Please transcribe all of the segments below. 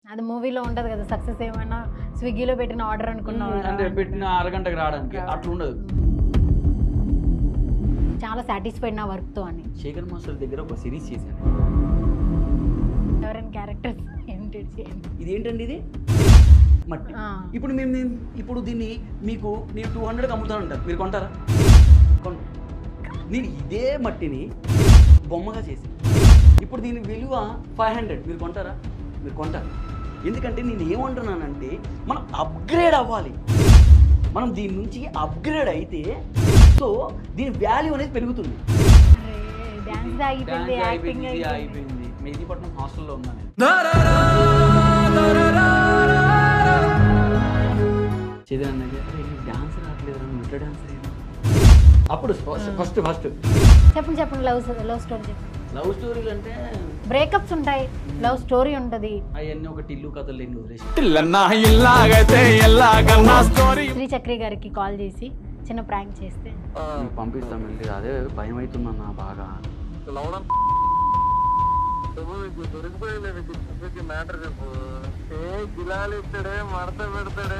అది మూవీలో ఉంటది కదా సక్సెస్ ఏమైనా స్విగ్గీలో పెట్టిన ఆర్డర్ అనుకున్నావు అంటే పెట్టిన అరగంటకి రావడానికి అట్లా ఉండదు చాలా సాటిస్ఫైడ్ నా వర్క్ తో అని శేఖర్ మాస్టర్ దగ్గర ఒక సిరీస్ చేశాను ఎవరైనా క్యారెక్టర్స్ ఇమిటేట్ చేయండి ఇది ఏంటండి ఇది మట్టి ఆ, ఇప్పుడు మేము నేను- ఇప్పుడు దీన్ని మీకు నేను టూ హండ్రెడ్కి అమ్ముతాను అంటారు మీరు కొంటారా కొన్ నేను ఇదే మట్టిని బొమ్మగా చేసి ఇప్పుడు దీని విలువ ఫైవ్ హండ్రెడ్ మీరు కొంటారా మీరు కొంటారు ఎందుకంటే నేను ఏమంటున్నానంటే మనం అప్గ్రేడ్ అవ్వాలి మనం దీని నుంచి అప్గ్రేడ్ అయితే సో దీని వాల్యూ అనేది పెరుగుతుంది అరే, డాన్స్ ఆగిపోయింది డాన్స్ యాక్టింగ్ అయిపోయింది ఇది అయిపోయింది అయిపోయింది మెహదీపట్నం హాస్టల్లో ఉన్నాను నేను చదివాను డాన్స్ రావట్లేదు నువ్వు ఇట్లా డాన్స్ అప్పుడు ఫస్ట్ ఫస్ట్ చెప్పండి చెప్పండి లవ్ లవ్ స్టోరీ చెప్పండి లవ్ స్టోరీలు అంటే బ్రేకప్స్ ఉంటాయి లవ్ స్టోరీ ఉంటది అవన్నీ ఒక టిల్లు కథలు ఎన్ని వదిలేసి ఇల్లన్నా ఇల్లాగైతే ఎల్లాగన్నా స్టోరీ శ్రీ చక్రి గారికి కాల్ చేసి చిన్న ప్రాంక్ చేస్తే నీకు పంపిస్తాం వెళ్ళి అదే భయం అవుతుందన్న బాగా మ్యాటర్ చెప్పు ఏ గిలాలు ఇస్తాడే మడత పెడతాడే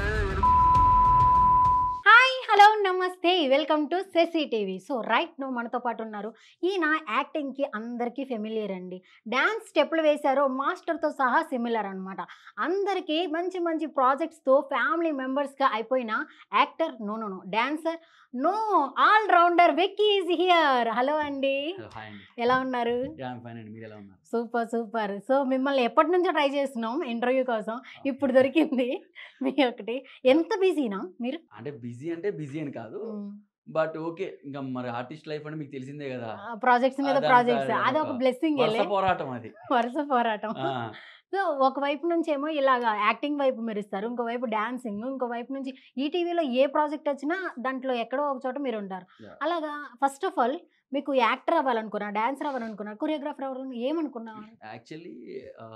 హాయ్ హలో నమస్తే వెల్కమ్ టు సెసి టీవీ సో రైట్ నువ్వు మనతో పాటు ఉన్నారు ఈయన యాక్టింగ్కి అందరికీ ఫెమిలియర్ అండి డ్యాన్స్ స్టెప్లు వేశారో మాస్టర్తో సహా సిమిలర్ అనమాట అందరికీ మంచి మంచి ప్రాజెక్ట్స్తో ఫ్యామిలీ మెంబర్స్గా అయిపోయిన actor no no no dancer no all rounder Vekky is here hello అండి హాయ్ అండి ఎలా ఉన్నారు యా ఫైన్ అండి మీరు ఎలా ఉన్నారు సూపర్ సూపర్ సో మిమ్మల్ని ఎప్పటి నుంచో ట్రై చేస్తున్నాం ఇంటర్వ్యూ కోసం ఇప్పుడు దొరికింది మీ ఒకటి ఎంత బిజీనా మీరు అంటే బిజీ అంటే బిజీ అని కాదు బట్ ఓకే ఇంకా మరి ఆర్టిస్ట్ లైఫ్ అంటే మీకు తెలిసిందే కదా ప్రాజెక్ట్స్ మీద అదంతా ప్రాజెక్ట్స్ అదొక అది ఒక బ్లెస్సింగ్ వరుస పోరాటం అది వరుస పోరాటం ఆ, సో ఒకవైపు నుంచి ఏమో ఇలాగా యాక్టింగ్ వైపు మెరుస్తారు ఇంకోవైపు డాన్సింగ్ ఇంకోవైపు నుంచి ఈ టీవీలో ఏ ప్రాజెక్ట్ వచ్చినా దాంట్లో ఎక్కడో ఒక చోట మీరు ఉంటారు Yeah. అలాగా ఫస్ట్ ఆఫ్ ఆల్ మీకు యాక్టర్ అవ్వాలనుకున్నా డాన్సర్ అవ్వాలనుకున్నా కొరియోగ్రాఫర్ అవ్వాలని ఏమనుకున్నా యాక్చువల్లీ ఆ,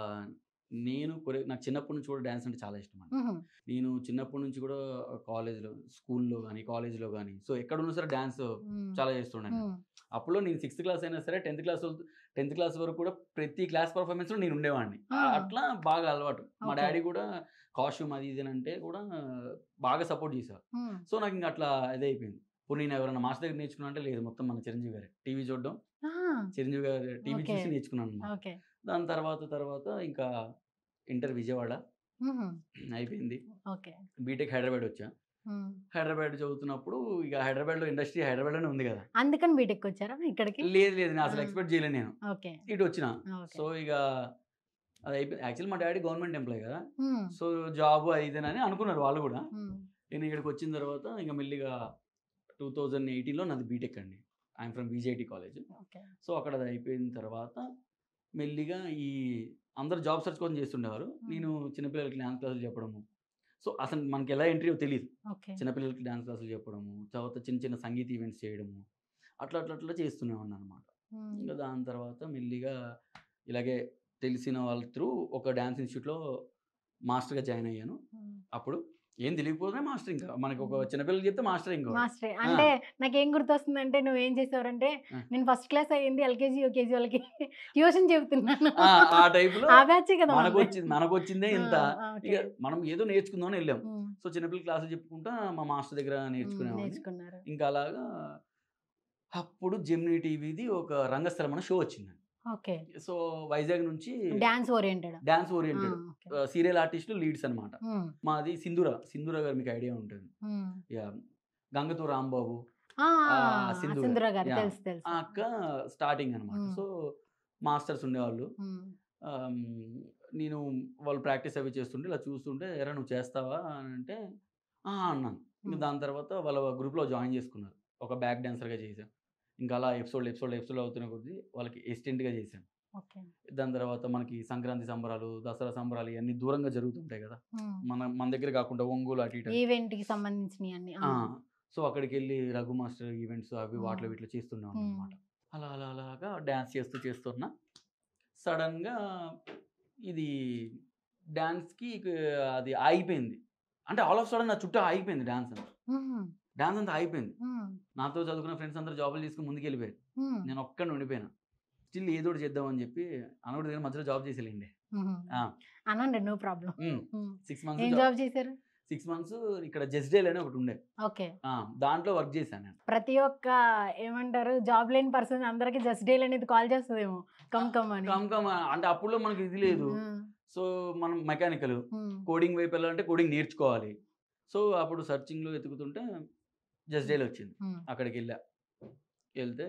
నేను కొరే- నాకు చిన్నప్పటి నుంచి కూడా డ్యాన్స్ అంటే చాలా ఇష్టం అండి మ్హూ. నేను చిన్నప్పటి నుంచి కూడా కాలేజ్లో స్కూల్లో కానీ కాలేజ్లో కానీ సో ఎక్కడ ఉన్నా సరే డ్యాన్స్ మ్మ్. చాలా చేస్తుండే మ్మ్. అప్పుడు నేను సిక్స్త్ క్లాస్ అయినా సరే టెన్త్ క్లాస్ టెన్త్ క్లాస్ వరకు కూడా ప్రతి క్లాస్ పర్ఫార్మెన్స్లో నేను ఉండేవాడిని ఆ. అట్లా బాగా అలవాటు మా Okay. డాడీ కూడా కాస్ట్యూమ్ అది ఇది అని అంటే కూడా బాగా సపోర్ట్ చేశారు మ్మ్. సో నాకు ఇంకా అట్లా ఇదే అయిపోయింది ఇప్పుడు నేను ఎవరైనా మాస్టర్ దగ్గర నేర్చుకున్నా అంటే లేదు మొత్తం మన చిరంజీవి గారే టీవీ చూడడం ఆ, చిరంజీవి గారు టీవీ Okay. చూసి నేర్చుకున్నాను అన్నమాట. ఓకే దాని తర్వాత తర్వాత ఇంకా ఇంటర్ విజయవాడ మ్హూ. అయిపోయింది ఓకే బీటెక్ హైదరాబాద్ వచ్చా మ్మ్. హైదరాబాద్ చదువుతున్నప్పుడు ఇక హైదరాబాద్లో ఇండస్ట్రీ హైదరాబాద్లోనే ఉంది కదా అందుకని బీటెక్ వచ్చారా ఇక్కడికి లేదు లేదు నేను అసలు ఆ. ఎక్స్పెక్ట్ చేయలేను నేను ఓకే ఇటు వచ్చిన ఓకే సో ఇక అది అయిపోయింది యాక్చువల్లీ మా డాడీ గవర్నమెంట్ ఎంప్లాయ్ కదా మ్మ్. సో జాబ్ అది ఇదేనని అనుకున్నారు వాళ్ళు కూడా మ్మ్. నేను ఇక్కడికి వచ్చిన తర్వాత ఇంకా మెల్లిగా టూ థౌజండ్ ఎయిటీన్లో నాది బీటెక్ అండి I'm from BJT college okay so అక్కడ అది అయిపోయిన తర్వాత మెల్లిగా ఈ అందరు జాబ్ సెర్చ్ కోసం చేస్తుండేవారు నేను చిన్నపిల్లలకి డ్యాన్స్ క్లాసులు చెప్పడము సో అసలు మనకి ఎలా ఎంట్రీ తెలియదు ఓకే చిన్నపిల్లలకి డ్యాన్స్ క్లాసులు చెప్పడము తర్వాత చిన్న చిన్న సంగీత ఈవెంట్స్ చేయడము అట్లా అట్లా అట్లా చేస్తూనే ఉన్నాను అనమాట మ్మ్. ఇంకా దాని తర్వాత మెల్లిగా ఇలాగే తెలిసిన వాళ్ళ త్రూ ఒక డ్యాన్స్ ఇన్స్టిట్యూట్లో మాస్టర్గా జాయిన్ అయ్యాను మ్మ్. అప్పుడు ఏం తెలియకపోతే మాస్టర్ ఇంకా మనకి ఒక చిన్నపిల్లలకి చెప్తే మాస్టర్ ఇంకా మాస్టరే అంటే నాకేం గుర్తొస్తుందంటే నువ్వు ఏం చేసావంటే ఆ. నేను ఫస్ట్ క్లాస్ అయ్యింది ఎల్కేజీ యూకేజీ వాళ్ళకి ట్యూషన్ చెబుతున్నాను ఆ, ఆ టైపులో ఆ బ్యాచ్ కదా మనకు మనది. వచ్చింది మనకు వచ్చిందే ఇంత ఆ, ఆ, ఓకే. ఇక మనం ఏదో నేర్చుకుందామని వెళ్ళాం మ్మ్. సో చిన్నపిల్లల క్లాసులు చెప్పుకుంటా మా మాస్టర్ దగ్గర మ్మ్. నేర్చుకునేవాడిని నేర్చుకున్నారు ఇంకా అలాగా అప్పుడు జెమినీ టీవీది ఒక రంగస్థలం అనే షో వచ్చింది ఓకే సో వైజాగ్ నుంచి dance oriented dance oriented serial ఆర్టిస్టులు లీడ్స్ అనమాట మాది సింధుర సింధుర గారు మీకు ఐడియా ఉంటుంది యా గంగతో రాంబాబు ఆ, సింధూర. సింధుర గారు యా. తెలుసు తెలుసు ఆ అక్క స్టార్టింగ్ అనమాట మ్మ్. సో మాస్టర్స్ ఉండేవాళ్ళు మ్మ్. ఆమ్, నేను వాళ్ళు ప్రాక్టీస్ అవి చేస్తుంటే ఇలా చూస్తుంటే ఎరా నువ్వు చేస్తావా అని అంటే "ఆ" అన్నాను ఇంకా మ్మ్. దాని తర్వాత వాళ్ళ గ్రూప్లో జాయిన్ చేసుకున్నారు ఒక బ్యాక్ డాన్సర్గా చేశాను ఇంకా అలా ఎపిసోడ్ ఎపిసోడ్ ఎపిసోడ్ అవుతున్న కొద్దీ వాళ్ళకి అసిస్టెంట్గా చేశాను ఓకే దాని తర్వాత మనకి సంక్రాంతి సంబరాలు దసరా సంబరాలు ఇవన్నీ దూరంగా జరుగుతుంటాయి కదా మ్మ్. మన మన దగ్గర కాకుండా ఒంగోలు అటు ఇటు ఈవెంట్ కి సంబంధించినవి అన్ని ఆ, సో అక్కడికి వెళ్ళి రఘు మాస్టర్ ఈవెంట్స్ అవి వాటిలో వీటిలో చేస్తున్నాం మ్మ్. అనమాట అలా అలా అలాగా డ్యాన్స్ చేస్తూ చేస్తున్నా సడన్గా ఇది డ్యాన్స్కి అది ఆగిపోయింది అంటే ఆల్ ఆఫ్ సడన్ నా చుట్టూ ఆగిపోయింది డ్యాన్స్ అంతా డ్యాన్స్ అంతా ఆగిపోయింది నాతో చదువుకున్న ఫ్రెండ్స్ అందరూ జాబులు తీసుకుని ముందుకు వెళ్ళిపోయారు నేను ఒక్కడిని ఉండిపోయినా స్టిల్ ఏదో ఒకటి చేద్దామని చెప్పి అనకూడదు దగ్గర మధ్యలో జాబ్ చేసేలేండి మ్మ్. ఆ. అనండి నో ప్రాబ్లం సిక్స్ ఏం మంత్స్ జాబ్ చేశారు సిక్స్ మంత్స్ ఇక్కడ జస్ట్ డేల్ అని ఒకటి ఉండే ఓకే ఆ, దాంట్లో వర్క్ చేశాను నేను ప్రతి ఒక్క ఏమంటారు జాబ్ లేని పర్సన్ అందరికి జస్ట్ డేల్ అనేది కాల్ చేస్తుందేమో కమ్ కమ్ అని కమ్ కమ్ అంటే అప్పుడులో మనకి ఇది లేదు మ్మ్. సో మనం మెకానికల్ మ్మ్. కోడింగ్ వైపు వెళ్ళాలంటే కోడింగ్ నేర్చుకోవాలి సో అప్పుడు సెర్చింగ్లో వెతుకుతుంటే జస్ట్ డేల్ వచ్చింది మ్మ్. అక్కడికి వెళ్ళా వెళ్తే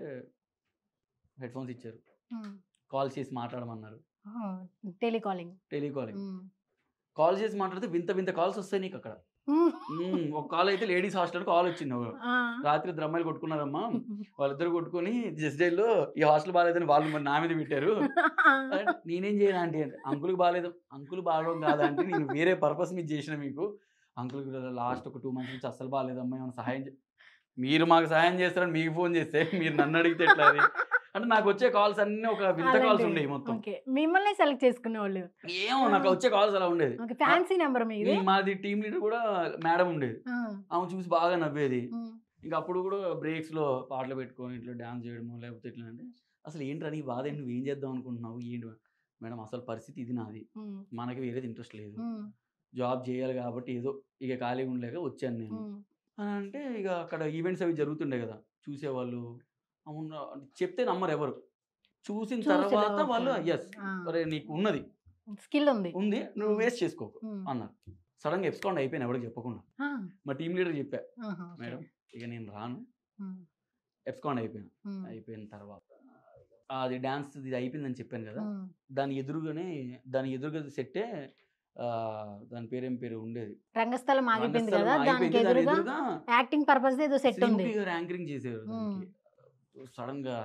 హెడ్ ఫోన్స్ ఇచ్చారు మ్మ్. కాల్ చేసి మాట్లాడమన్నారు ఓ, టెలికాలింగ్ టెలికాలింగ్ మ్మ్. కాల్ చేసి మాట్లాడితే వింత వింత కాల్స్ వస్తాయి నీకు అక్కడ మ్మ్. మ్మ్, ఒక కాల్ అయితే లేడీస్ హాస్టల్ కాల్ వచ్చింది ఆ. రాత్రి ఇద్దరు అమ్మాయిలు కొట్టుకున్నారమ్మా వాళ్ళిద్దరు కొట్టుకొని జస్ట్ డేలో ఈ హాస్టల్ బాగాలేదని వాళ్ళు మరి నా మీద పెట్టారు అంటే నేనేం చేయను ఆంటీ అంటే అంకుల్కి బాగాలేదు అంకుల్ బాగడం కాదంటే నేను వేరే పర్పస్ మీద చేసిన మీకు అంకుల్ లాస్ట్ ఒక టూ మంత్స్ నుంచి అస్సలు బాగాలేదమ్మా ఏమైనా సహాయం చే-" మీరు మాకు సహాయం చేస్తారని మీకు ఫోన్ చేస్తే మీరు నన్ను అడిగితే ఎట్లా అది అంటే నాకు వచ్చే కాల్స్ అన్ని ఒక వింత కాల్స్ అలాంటివి. ఉండేవి మొత్తం ఓకే మిమ్మల్ని సెలెక్ట్ చేసుకునే వాళ్ళు ఏమో నాకు వచ్చే కాల్స్ అలా ఉండేది ఓకే ఫ్యాన్సీ నెంబర్ మీది మాది టీం లీడర్ కూడా మేడం ఉండేది ఆ. ఆమె చూసి బాగా నవ్వేది మ్మ్. ఇంకా అప్పుడు కూడా బ్రేక్స్ లో పాటలు పెట్టుకొని ఇట్లా డాన్స్ చేయడము లేకపోతే ఇట్లా అంటే అసలు ఏంట్రా నీ బాధ ఏంటి నువ్వు ఏం చేద్దాం అనుకుంటున్నావు ఏంటి మేడం అసలు పరిస్థితి ఇది నాది మ్మ్. మనకి వేరేది ఇంట్రెస్ట్ లేదు మ్మ్. జాబ్ చేయాలి కాబట్టి ఏదో ఇక ఖాళీగా ఉండలేక వచ్చాను నేను మ్మ్. అని అంటే ఇక అక్కడ ఈవెంట్స్ అవి జరుగుతుండే కదా చూసేవాళ్ళు అవును చెప్తే నమ్మరు ఎవరు చూసిన చూసిన తర్వాత ఓకే. వాళ్ళు ఎస్ ఆ. అరే నీకు ఉన్నది స్కిల్ ఉంది ఉంది నువ్వు వేస్ట్ చేసుకోకు మ్మ్. అన్నారు సడన్గా ఎప్స్కాండ్ అయిపోయినా ఎవరికి చెప్పకుండా ఆ. మా టీం లీడర్ చెప్పా ఆహా, ఓకే. మేడం ఇక నేను రాను మ్మ్. ఎప్స్కాండ్ అయిపోయాను మ్మ్. అయిపోయిన తర్వాత అది డ్యాన్స్ ఇది అయిపోయిందని చెప్పాను కదా మ్మ్. దాని ఎదురుగానే దాని ఎదురుగా సెట్టే ఆ, దాని పేరేం పేరు ఉండేది రంగస్థలం ఆగిపోయింది రంగస్థలం కదా దానికి ఆగిపోయింది, దాని ఎదురుగా ఎదురుగా యాక్టింగ్ పర్పస్ ఏదో సెట్ ఉంది శ్రీముఖి గారు యాంకరింగ్ చేశారు దానికి సడన్ గా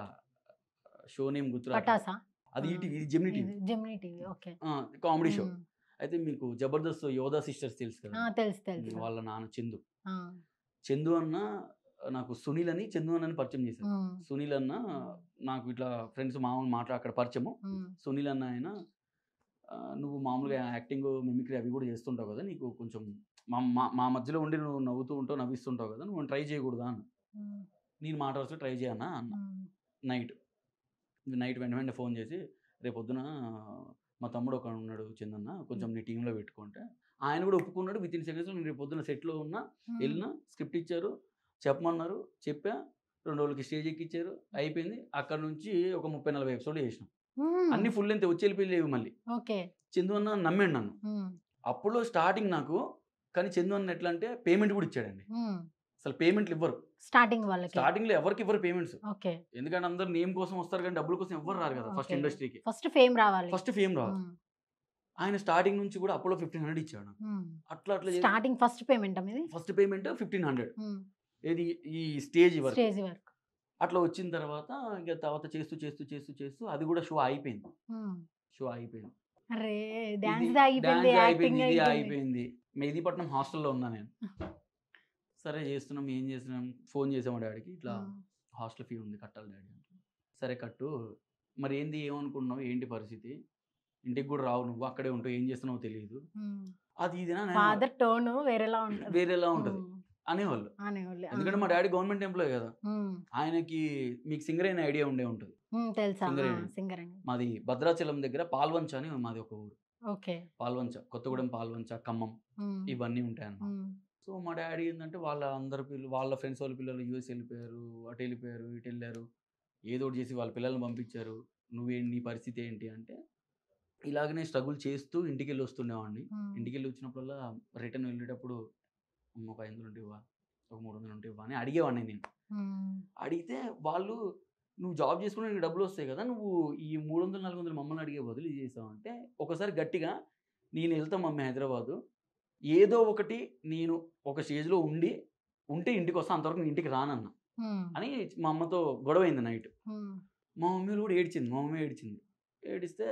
షో నేమ్ గుర్తు పటాసా అది ఈటీవీ ఇది Gemini TV Gemini TV okay comedy show మ్మ్. అయితే మీకు జబర్దస్త్ యోధా సిస్టర్స్ తెలుసు ఆ, కదా తెలుసు తెలుసు వాళ్ళ నాన్న చందు ఆ. చందు అన్న నాకు సునీల్ అని చందు అన్నని పరిచయం చేశారు మ్మ్. సునీల్ అన్న నాకు ఇట్లా ఫ్రెండ్స్ మామూలు మాట్లా అక్కడ పరిచయము మ్మ్. సునీల్ అన్న ఆయన ఆ, నువ్వు మామూలుగా యాక్టింగ్ మిమిక్రీ అవి కూడా చేస్తుంటావు కదా నీకు కొంచెం మా మా- మా మధ్యలో ఉండి నువ్వు నవ్వుతూ ఉంటావు నవ్విస్తుంటావు కదా నువ్వు ట్రై చేయకూడదా అన్న మ్మ్. నేను మాట్లాడుతూ ట్రై చేయన్నా అన్న మ్మ్. నైట్ నైట్ వెంట వెంటనే ఫోన్ చేసి రేపు పొద్దున మా తమ్ముడు ఒక ఉన్నాడు చందన్న కొంచెం నీ టీంలో పెట్టుకుంటే ఆయన కూడా ఒప్పుకున్నాడు విత్ ఇన్ సెకండ్స్లో నేను రేపు పొద్దున సెట్లో ఉన్నా మ్మ్. వెళ్ళినా స్క్రిప్ట్ ఇచ్చారు చెప్పమన్నారు చెప్పా రెండు రోజులకి స్టేజ్ ఎక్కిచ్చారు అయిపోయింది అక్కడ నుంచి ఒక ముప్పై నలభై ఎపిసోడ్ చేసినాం మ్మ్. అన్ని ఫుల్ లెంత్ వచ్చి వెళ్ళిపోయి మళ్ళీ ఓకే చందు అన్న నమ్మాడు నన్ను మ్మ్. అప్పుడు స్టార్టింగ్ నాకు కానీ చందు అన్న ఎట్లా అంటే పేమెంట్ కూడా ఇచ్చాడండి మ్మ్. అసలు పేమెంట్లు ఇవ్వరు స్టార్టింగ్ వాళ్ళకి స్టార్టింగ్ లో ఎవరికి ఇవ్వరు పేమెంట్స్ ఓకే ఎందుకంటే అందరు నేమ్ కోసం వస్తారు కానీ డబ్బుల కోసం ఎవ్వరు రారు కదా ఫస్ట్ Okay. ఇండస్ట్రీకి ఫస్ట్ ఫేమ్ రావాలి ఫస్ట్ ఫేమ్ రాదు మ్మ్. ఆయన స్టార్టింగ్ నుంచి కూడా అపోలో ఫిఫ్టీన్ హండ్రెడ్ ఇచ్చాడు నాకు. మ్మ్. అట్లా అట్లా స్టార్టింగ్ ఫస్ట్ పేమెంట్ మీది ఫస్ట్ పేమెంట్ ఫిఫ్టీన్ హండ్రెడ్ మ్మ్. ఏది ఈ స్టేజ్ వరకు స్టేజ్ వరకు అట్లా వచ్చిన తర్వాత ఇంకా తర్వాత చేస్తూ చేస్తూ చేస్తూ చేస్తూ అది కూడా షో అయిపోయింది మ్మ్. షో అయిపోయింది అరే ఇది డాన్స్ ఆగిపోయింది dance యాక్టింగ్ ఇది అయిపోయింది అయిపోయింది మెహదీపట్నం హాస్టల్లో ఉన్నా నేను సరే చేస్తున్నాం ఏం చేస్తున్నాం ఫోన్ చేసాము డాడీకి ఇట్లా మ్మ్. హాస్టల్ ఫీ ఉంది కట్టాలి డాడీ అంటే సరే కట్టు మరి ఏంది ఏమనుకుంటున్నావు ఏంటి పరిస్థితి ఇంటికి కూడా రావు నువ్వు అక్కడే ఉంటావు ఏం చేస్తున్నావో తెలియదు మ్మ్. అది ఇదేనా ఫాదర్ టోన్ వేరేలా ఉంటుంది వేరేలా ఉంటుంది మ్మ్. అనేవాళ్ళు అనేవాళ్ళు ఆ. ఎందుకంటే మా డాడీ గవర్నమెంట్ ఎంప్లాయ్ కదా మ్మ్. ఆయనకి మీకు సింగర్ అయిన ఐడియా ఉండే ఉంటుంది మ్మ్, తెలుసా సింగరేణి. సింగర్ అండి మాది భద్రాచలం దగ్గర పాల్వంచ అని మాది ఒక ఊరు ఓకే పాల్వంచ కొత్తగూడెం పాల్వంచ ఖమ్మం మ్మ్. ఇవన్నీ ఉంటాయి అన్నమాట మ్మ్. సో మా డాడీ ఏంటంటే వాళ్ళ అందరి పిల్లలు వాళ్ళ ఫ్రెండ్స్ వాళ్ళ పిల్లలు యూఎస్ వెళ్ళిపోయారు అటు వెళ్ళిపోయారు ఇటు వెళ్ళారు ఏదో ఒకటి చేసి వాళ్ళ పిల్లల్ని పంపించారు నువ్వేంటి నీ పరిస్థితి ఏంటి అంటే ఇలాగనే స్ట్రగుల్ చేస్తూ ఇంటికి వెళ్ళి వస్తుండేవాడిని మ్మ్. ఇంటికి వెళ్ళి వచ్చినప్పుడల్లా రిటర్న్ వెళ్ళేటప్పుడు "అమ్మ, ఒక ఐదు వందలు ఉంటే ఇవ్వా ఒక మూడు వందలు ఉంటే ఇవ్వా అని అడిగేవాడిని నేను మ్మ్. అడిగితే వాళ్ళు నువ్వు జాబ్ చేసుకుంటే నీకు డబ్బులు వస్తాయి కదా నువ్వు ఈ మూడు వందలు నాలుగు వందలు మమ్మల్ని అడిగే బదులు ఇది చేసావు అంటే ఒకసారి గట్టిగా నేను వెళ్తాం మమ్మీ హైదరాబాదు ఏదో ఒకటి నేను ఒక స్టేజ్లో ఉండి ఉంటే ఇంటికి వస్తా అంతవరకు నేను ఇంటికి రానన్న మ్మ్. అని మా అమ్మతో గొడవ అయింది నైట్ మ్మ్. మా మమ్మీ కూడా ఏడ్చింది మా మమ్మీ ఏడ్చింది ఏడిస్తే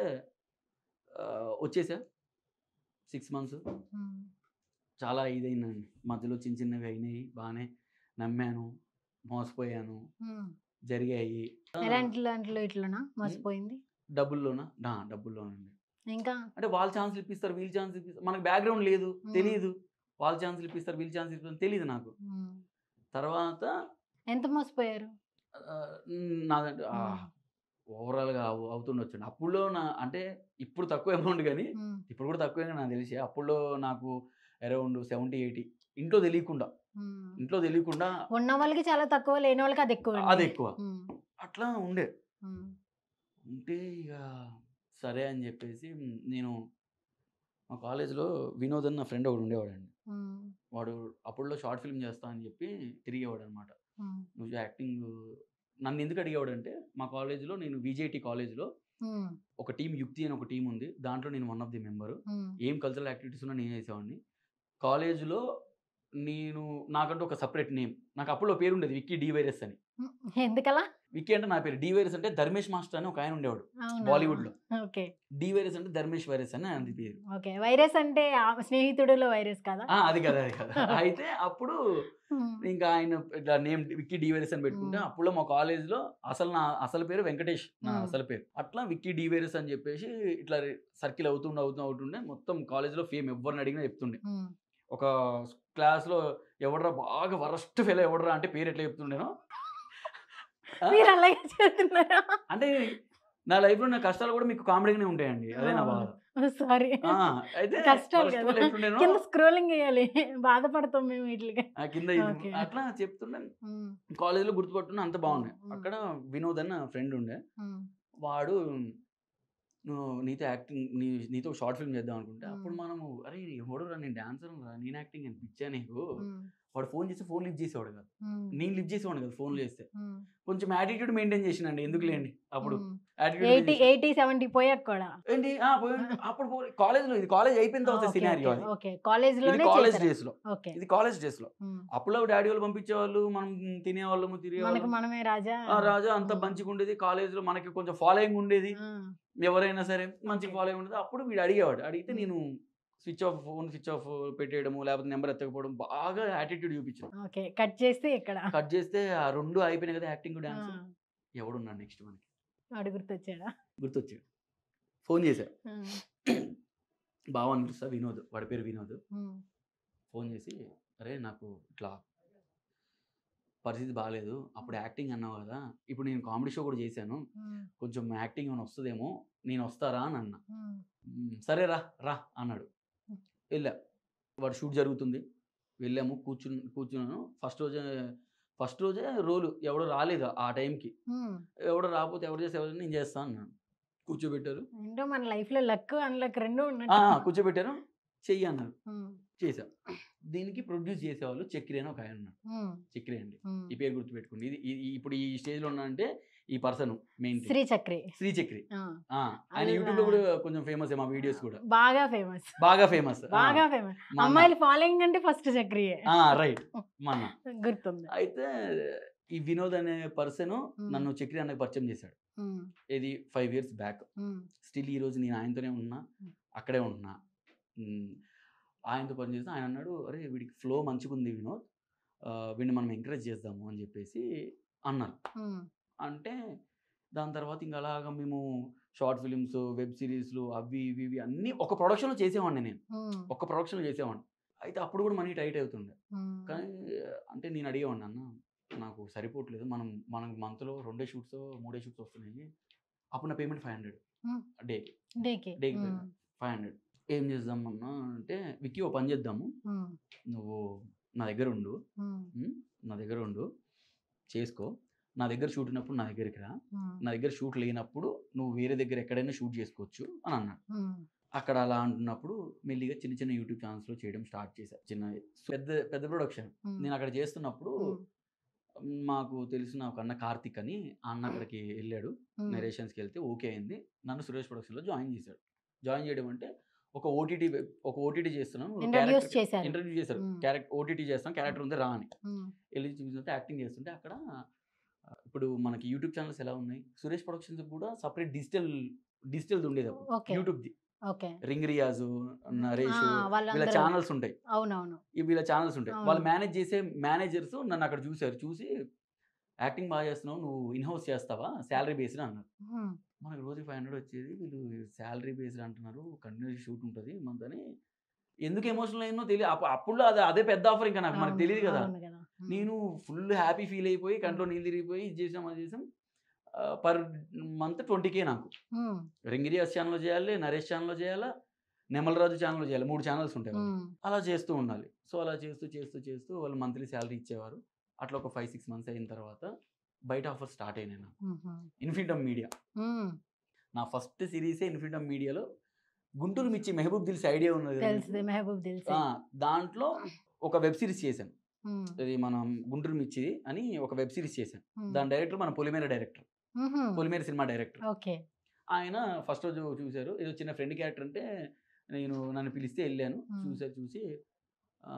ఆ, వచ్చేసా సిక్స్ మంత్స్ మ్మ్. చాలా ఇదైందండి మధ్యలో చిన్న చిన్నవి అయినాయి బాగానే నమ్మాను మోసపోయాను మ్మ్. జరిగాయి ఎలాంటి లాంటిలో ఇట్లనా మర్చిపోయింది డబ్బుల్లోనా నా డబ్బుల్లోనండి ఇంకా అంటే వాళ్ళు ఛాన్స్లు ఇప్పిస్తారు వీళ్ళు ఛాన్స్ ఇప్పిస్తారు మనకు బ్యాక్గ్రౌండ్ లేదు మ్మ్. తెలియదు వాళ్ళు ఛాన్స్లు ఇప్పిస్తారు వీళ్ళు ఛాన్స్ ఇప్పిస్తారు తెలియదు నాకు మ్మ్. తర్వాత ఎంత మోసపోయారు ఆ, నాదంటే ఆ, మ్మ్. ఓవరాల్గా అవు అవుతుండొచ్చు అప్పుడులో నా అంటే ఇప్పుడు తక్కువ అమౌంట్ కానీ ఉమ్, ఇప్పుడు కూడా తక్కువే నాకు తెలిసి అప్పుడులో నాకు అరౌండ్ సెవెంటీ ఎయిటీ ఇంట్లో తెలియకుండా ఉమ్. ఇంట్లో తెలియకుండా ఉన్న వాళ్ళకి చాలా తక్కువ లేని వాళ్ళకి అది ఎక్కువ అది ఎక్కువ ఉమ్, అట్లా ఉండే ఉమ్, ఉంటే ఇక సరే అని చెప్పేసి నేను మా కాలేజ్లో వినోద్ అని నా ఫ్రెండ్ ఒకడు ఉండేవాడండి ఉమ్, వాడు అప్పుడులో షార్ట్ ఫిల్మ్ చేస్తా అని చెప్పి తిరిగేవాడు అనమాట ఉమ్, నువ్వు యాక్టింగ్ నన్ను ఎందుకు అడిగేవాడు అంటే మా కాలేజ్లో నేను విజేటి కాలేజ్లో ఉమ్, ఒక టీం యుక్తి అని ఒక టీం ఉంది దాంట్లో నేను one of the member um, ఏం కల్చరల్ యాక్టివిటీస్ ఉన్నా నేను చేసేవాడిని కాలేజ్లో నేను నాకంటూ ఒక సపరేట్ నేమ్ నాకు అప్పుడులో పేరు ఉండేది విక్కీ డి వైరస్ అని ఉమ్, ఎందుకలా విక్కీ అంటే నా పేరు డి వైరస్ అంటే ధర్మేష్ మాస్టర్ అని ఒక ఆయన ఉండేవాడు అవునా? బాలీవుడ్లో ఓకే డి వైరస్ అంటే ధర్మేష్ వైరస్ అని అది పేరు ఓకే వైరస్ అంటే ఆ స్నేహితుడులో వైరస్ కదా ఆ, అది కదా అది కదా అయితే అప్పుడు ఉమ్, ఇంకా ఆయన ఇట్లా నేమ్ విక్కీ డి వైరస్ అని పెట్టుకుంటే మ్మ్. అప్పుడు మా కాలేజ్లో అసలు నా అసలు పేరు వెంకటేష్ నా మ్మ్. అసలు పేరు అట్లా విక్కీ డి వైరస్ అని చెప్పేసి ఇట్లా సర్కిల్ అవుతుండే అవుతూ అవుతుండే మొత్తం కాలేజ్లో ఫేమ్ ఎవరిని అడిగినా చెప్తుండే ఉమ్, ఒక క్లాస్లో ఎవడరా బాగా వరస్ట్ ఫెయిల్ ఎవడరా అంటే పేరు ఎట్లా చెప్తుండేనో ఆ, మీరు అలాగే చేస్తున్నారా అంటే నా లైఫ్లో నా కష్టాలు కూడా మీకు కామెడీగానే ఉంటాయండి అదే నా బాధ సారీ ఆ, అయితే కష్టాలు worst కదా. ఫెయిల్ ఎట్లుండేనో, కింద స్క్రోలింగ్ చేయాలి బాధపడతాం మేము వీటికి ఆ కింద ఇది Okay. అట్లా చెప్తుండే ఉమ్, కాలేజీలో గుర్తుపట్టుకున్న అంత బాగున్నాయి మ్మ్. అక్కడ వినోద్ అన్న ఫ్రెండ్ ఉండే ఉమ్, వాడు నువ్వు నీతో యాక్టింగ్ నీ నీతో షార్ట్ ఫిల్మ్ చేద్దాం అనుకుంటే అప్పుడు మ్మ్. మనము అరే ఎవడు రా నేను డాన్సర్ రా నేను యాక్టింగ్ అని పిచ్చా నీకు ఉమ్, వాడు ఫోన్ చేస్తే ఫోన్ లిఫ్ట్ చేసేవాడు కాదు ఉమ్, నేను లిఫ్ట్ చేసేవాడు కదా ఫోన్ చేస్తే ఉమ్, కొంచెం యాటిట్యూడ్ మెయింటైన్ చేసినండి ఎందుకు లేండి అప్పుడు ఉమ్. attitude ఎయిటీ చేసి- ఎయిటీ సెవెంటీ పోయాక కూడా ఏంటి ఆ, పోయి- అప్పుడు కాలేజ్ లో ఇది కాలేజ్ అయిపోయిన తర్వాత సినారియో అది ఓకే కాలేజ్ ఇది లోనే కాలేజ్ చేశారా? డేస్ లో ఓకే ఇది కాలేజ్ డేస్ లో ఉమ్. అప్పుడు డాడీ వాళ్ళు పంపించేవాళ్ళు మనం తినేవాళ్ళము మనకు తిరిగేవాళ్ళం మనమే రాజా ఆ, రాజా అంత ఉమ్. మంచిగా ఉండేది కాలేజ్ లో మనకి కొంచెం ఫాలోయింగ్ ఉండేది ఆ, ఎవరైనా సరే మంచి Okay. ఫాలోయింగ్ ఉండేది అప్పుడు వీడు అడిగేవాడు అడిగితే Hmm. నేను switch off phone switch off పెట్టేయడము లేకపోతే నెంబర్ ఎత్తకపోవడం బాగా యాటిట్యూడ్ చూపించాను ఓకే కట్ చేస్తే ఇక్కడ కట్ చేస్తే ఆ రెండు అయిపోయినాయి కదా యాక్టింగ్ ఆ, డాన్స్ ఎవడున్నాడు నెక్స్ట్ మనకి వాడు గుర్తొచ్చాడా గుర్తొచ్చాడు ఫోన్ చేశాడు ఉమ్, బావ అనిపిస్తా వినోద్ వాడి పేరు వినోద్ ఉమ్, ఫోన్ చేసి అరే నాకు ఇట్లా పరిస్థితి బాగాలేదు అప్పుడు యాక్టింగ్ అన్నావు కదా ఇప్పుడు నేను కామెడీ షో కూడా చేశాను ఉమ్, కొంచెం యాక్టింగ్ ఏమైనా వస్తుందేమో నేను వస్తారా అని అన్నా ఉమ్, "మ్మ్, సరే రా రా అన్నాడు వెళ్ళా వాడు షూట్ జరుగుతుంది వెళ్ళాము కూర్చుని కూర్చున్నాను ఫస్ట్ రోజే ఫస్ట్ రోజే రోలు ఎవడో రాలేదు ఆ టైంకి ఉమ్. ఎవడో రాకపోతే ఎవరు చేస్తే ఎవరు నేను చేస్తాను అన్నాను కూర్చోబెట్టారు ఏంటో మన లైఫ్ లో లక్ అన్లక్ రెండు "ఆ, ఉన్నట్టు కూర్చోబెట్టారు చెయ్యి అన్నారు ఉమ్, చేశాం దీనికి ప్రొడ్యూస్ చేసేవాళ్ళు చక్రి అని ఒక ఆయన ఉన్నాడు ఉమ్, చక్రి అండి ఉమ్. ఈ పేరు గుర్తుపెట్టుకోండి ఇది ఈ- ఈ- ఇప్పుడు ఈ స్టేజ్లో ఉన్నానంటే ఈ పర్సన్ మెయిన్ శ్రీ చక్రి శ్రీ చక్రి ఆ, ఆ, ఆయన అలా. యూట్యూబ్ లో కూడా కొంచెం ఫేమస్ మా వీడియోస్ కూడా బాగా ఫేమస్ బాగా ఫేమస్ బాగా ఫేమస్ అమ్మాయిలు ఫాలోయింగ్ అంటే ఫస్ట్ చక్రియే రైట్ మన గుర్తుంది అయితే ఈ వినోద్ అనే పర్సన్ Hmm. నన్ను చక్రి అన్నకు పరిచయం చేశాడు ఉమ్, ఇది five years back um, still ఈ రోజు నేను ఆయనతోనే ఉన్నా Hmm. అక్కడే ఉంటున్నా Hmm. ఆయనతో పని చేస్తే ఆయన అన్నాడు అరే వీడికి ఫ్లో మంచిగా ఉంది వినోద్ ఆ, వీడిని మనం ఎంకరేజ్ చేద్దాము అని చెప్పేసి అన్నారు ఉమ్, అంటే దాని తర్వాత ఇంకా అలాగా మేము షార్ట్ ఫిలిమ్స్ వెబ్ సిరీస్లు అవి ఇవి ఇవి అన్నీ ఒక ప్రొడక్షన్లో చేసేవాడిని నేను ఉమ్, ఒక ప్రొడక్షన్లో చేసేవాడిని అయితే అప్పుడు కూడా మనీ టైట్ అవుతుండే ఉమ్, కానీ అంటే నేను అడిగేవాడిని అన్న నాకు సరిపోవట్లేదు మనం మనకు మంత్లో రెండే షూట్స్ మూడే షూట్స్ వస్తున్నాయి అప్పుడు నా పేమెంట్ ఫైవ్ హండ్రెడ్ Hmm. డేకి డేకి డేకి ఉమ్, ఫైవ్ హండ్రెడ్ ఏం చేద్దాం అన్న అంటే విక్కీ ఓ పని చేద్దాము ఉమ్, నువ్వు నా దగ్గర ఉండు ఉమ్, ఉమ్, నా దగ్గర ఉండు చేసుకో నా దగ్గర షూట్ ఉన్నప్పుడు నా దగ్గరికి రా ఉమ్, నా దగ్గర షూట్ లేనప్పుడు నువ్వు వేరే దగ్గర ఎక్కడైనా షూట్ చేసుకోవచ్చు అని అన్నాడు ఉమ్, అక్కడ అలా అంటున్నప్పుడు మెల్లిగా చిన్న చిన్న యూట్యూబ్ ఛానల్స్లో చేయడం స్టార్ట్ చేశాను చిన్న పెద్ద పెద్ద ప్రొడక్షన్ ఉమ్, నేను అక్కడ చేస్తున్నప్పుడు ఉమ్, మాకు తెలిసిన ఒక అన్న కార్తిక్ అని ఆ అన్న అక్కడికి వెళ్ళాడు ఉమ్, నెరేషన్స్కి వెళ్తే ఓకే అయింది నన్ను సురేష్ ప్రొడక్షన్లో జాయిన్ చేశాడు జాయిన్ చేయడం అంటే ఒక ఓటీటీ ఒక ఓటీటీ చేస్తున్నాను ఇంట్రడ్యూస్ చేశారు ఇంటర్వ్యూ చేశారు మ్మ్. క్యారెక్టర్ ఓటీటీ చేస్తాం క్యారెక్టర్ ఉంది రా అని ఉమ్, వెళ్ళి చూస్తుంటే యాక్టింగ్ చేస్తుంటే అక్కడ ఆ, ఇప్పుడు మనకి యూట్యూబ్ ఛానల్స్ ఎలా ఉన్నాయి సురేష్ ప్రొడక్షన్స్ కూడా సపరేట్ డిజిటల్ డిజిటల్ ఉండేది అప్పుడు Okay. యూట్యూబ్ది ఓకే రింగ్ రియాజు నరేష్ ఆ, వీళ్ళ వాళ్ళందరూ ఛానల్స్ ఉంటాయి అవునవును ఈ వీళ్ళ ఛానల్స్ ఉంటాయి అవును. వాళ్ళు మేనేజ్ చేసే మేనేజర్స్ నన్ను అక్కడ చూశారు చూసి యాక్టింగ్ బాగా చేస్తున్నావు నువ్వు ఇన్హౌస్ చేస్తావా శాలరీ బేస్డ్ అన్నారు ఉమ్, మనకు రోజు ఫైవ్ హండ్రెడ్ వచ్చేది వీళ్ళు శాలరీ బేస్డ్ అంటున్నారు కంటిన్యూస్ షూట్ ఉంటుంది మంత్ అని ఎందుకు ఎమోషనల్ అయిందో తెలియదు అప్పుడు అదే అదే పెద్ద ఆఫర్ ఇంకా నాకు మనకు అవును, తెలియదు కదా అవును కదా ఉమ్, నేను ఫుల్ హ్యాపీ ఫీల్ అయిపోయి కంట్లో నీళ్ళు తిరిగిపోయి ఇది చేసాం అది చేసాం పర్ మంత్ ట్వంటీకే నాకు ఉమ్, రింగిరియాస్ ఛానల్లో చేయాలి నరేష్ ఛానల్లో చేయాలా నెమలరాజు ఛానల్లో చేయాలి మూడు ఛానల్స్ ఉంటాయి వాళ్ళకి. ఉమ్, అలా చేస్తూ ఉండాలి సో అలా చేస్తూ చేస్తూ చేస్తూ వాళ్ళు మంత్లీ శాలరీ ఇచ్చేవారు అట్లా ఒక ఫైవ్ సిక్స్ మంత్స్ అయిన తర్వాత బయట ఆఫర్ స్టార్ట్ అయినాయి నాకు ఉమ్, ఇన్ఫినిటమ్ మీడియా ఉమ్, నా ఫస్ట్ సిరీసే ఇన్ఫినిటమ్ మీడియాలో గుంటూరు మిర్చి మెహబూబ్ దిల్స్ ఐడియా ఉన్నది కదా తెలుసు మీకు? మెహబూబ్ తెలుసు ఆ, దాంట్లో ఒక వెబ్ సిరీస్ చేశాను ఉమ్, ఇది మనం గుంటూరు మిర్చి అని ఒక వెబ్ సిరీస్ చేశాను ఉమ్, దాని డైరెక్టర్ మన పొలిమేర డైరెక్టర్ ఉహు, పొలిమేర సినిమా డైరెక్టర్ ఓకే ఆయన ఫస్ట్ రోజు చూశారు ఏదో చిన్న ఫ్రెండ్ క్యారెక్టర్ అంటే నేను నన్ను పిలిస్తే వెళ్ళాను మ్మ్. చూసారు చూసి "ఆ,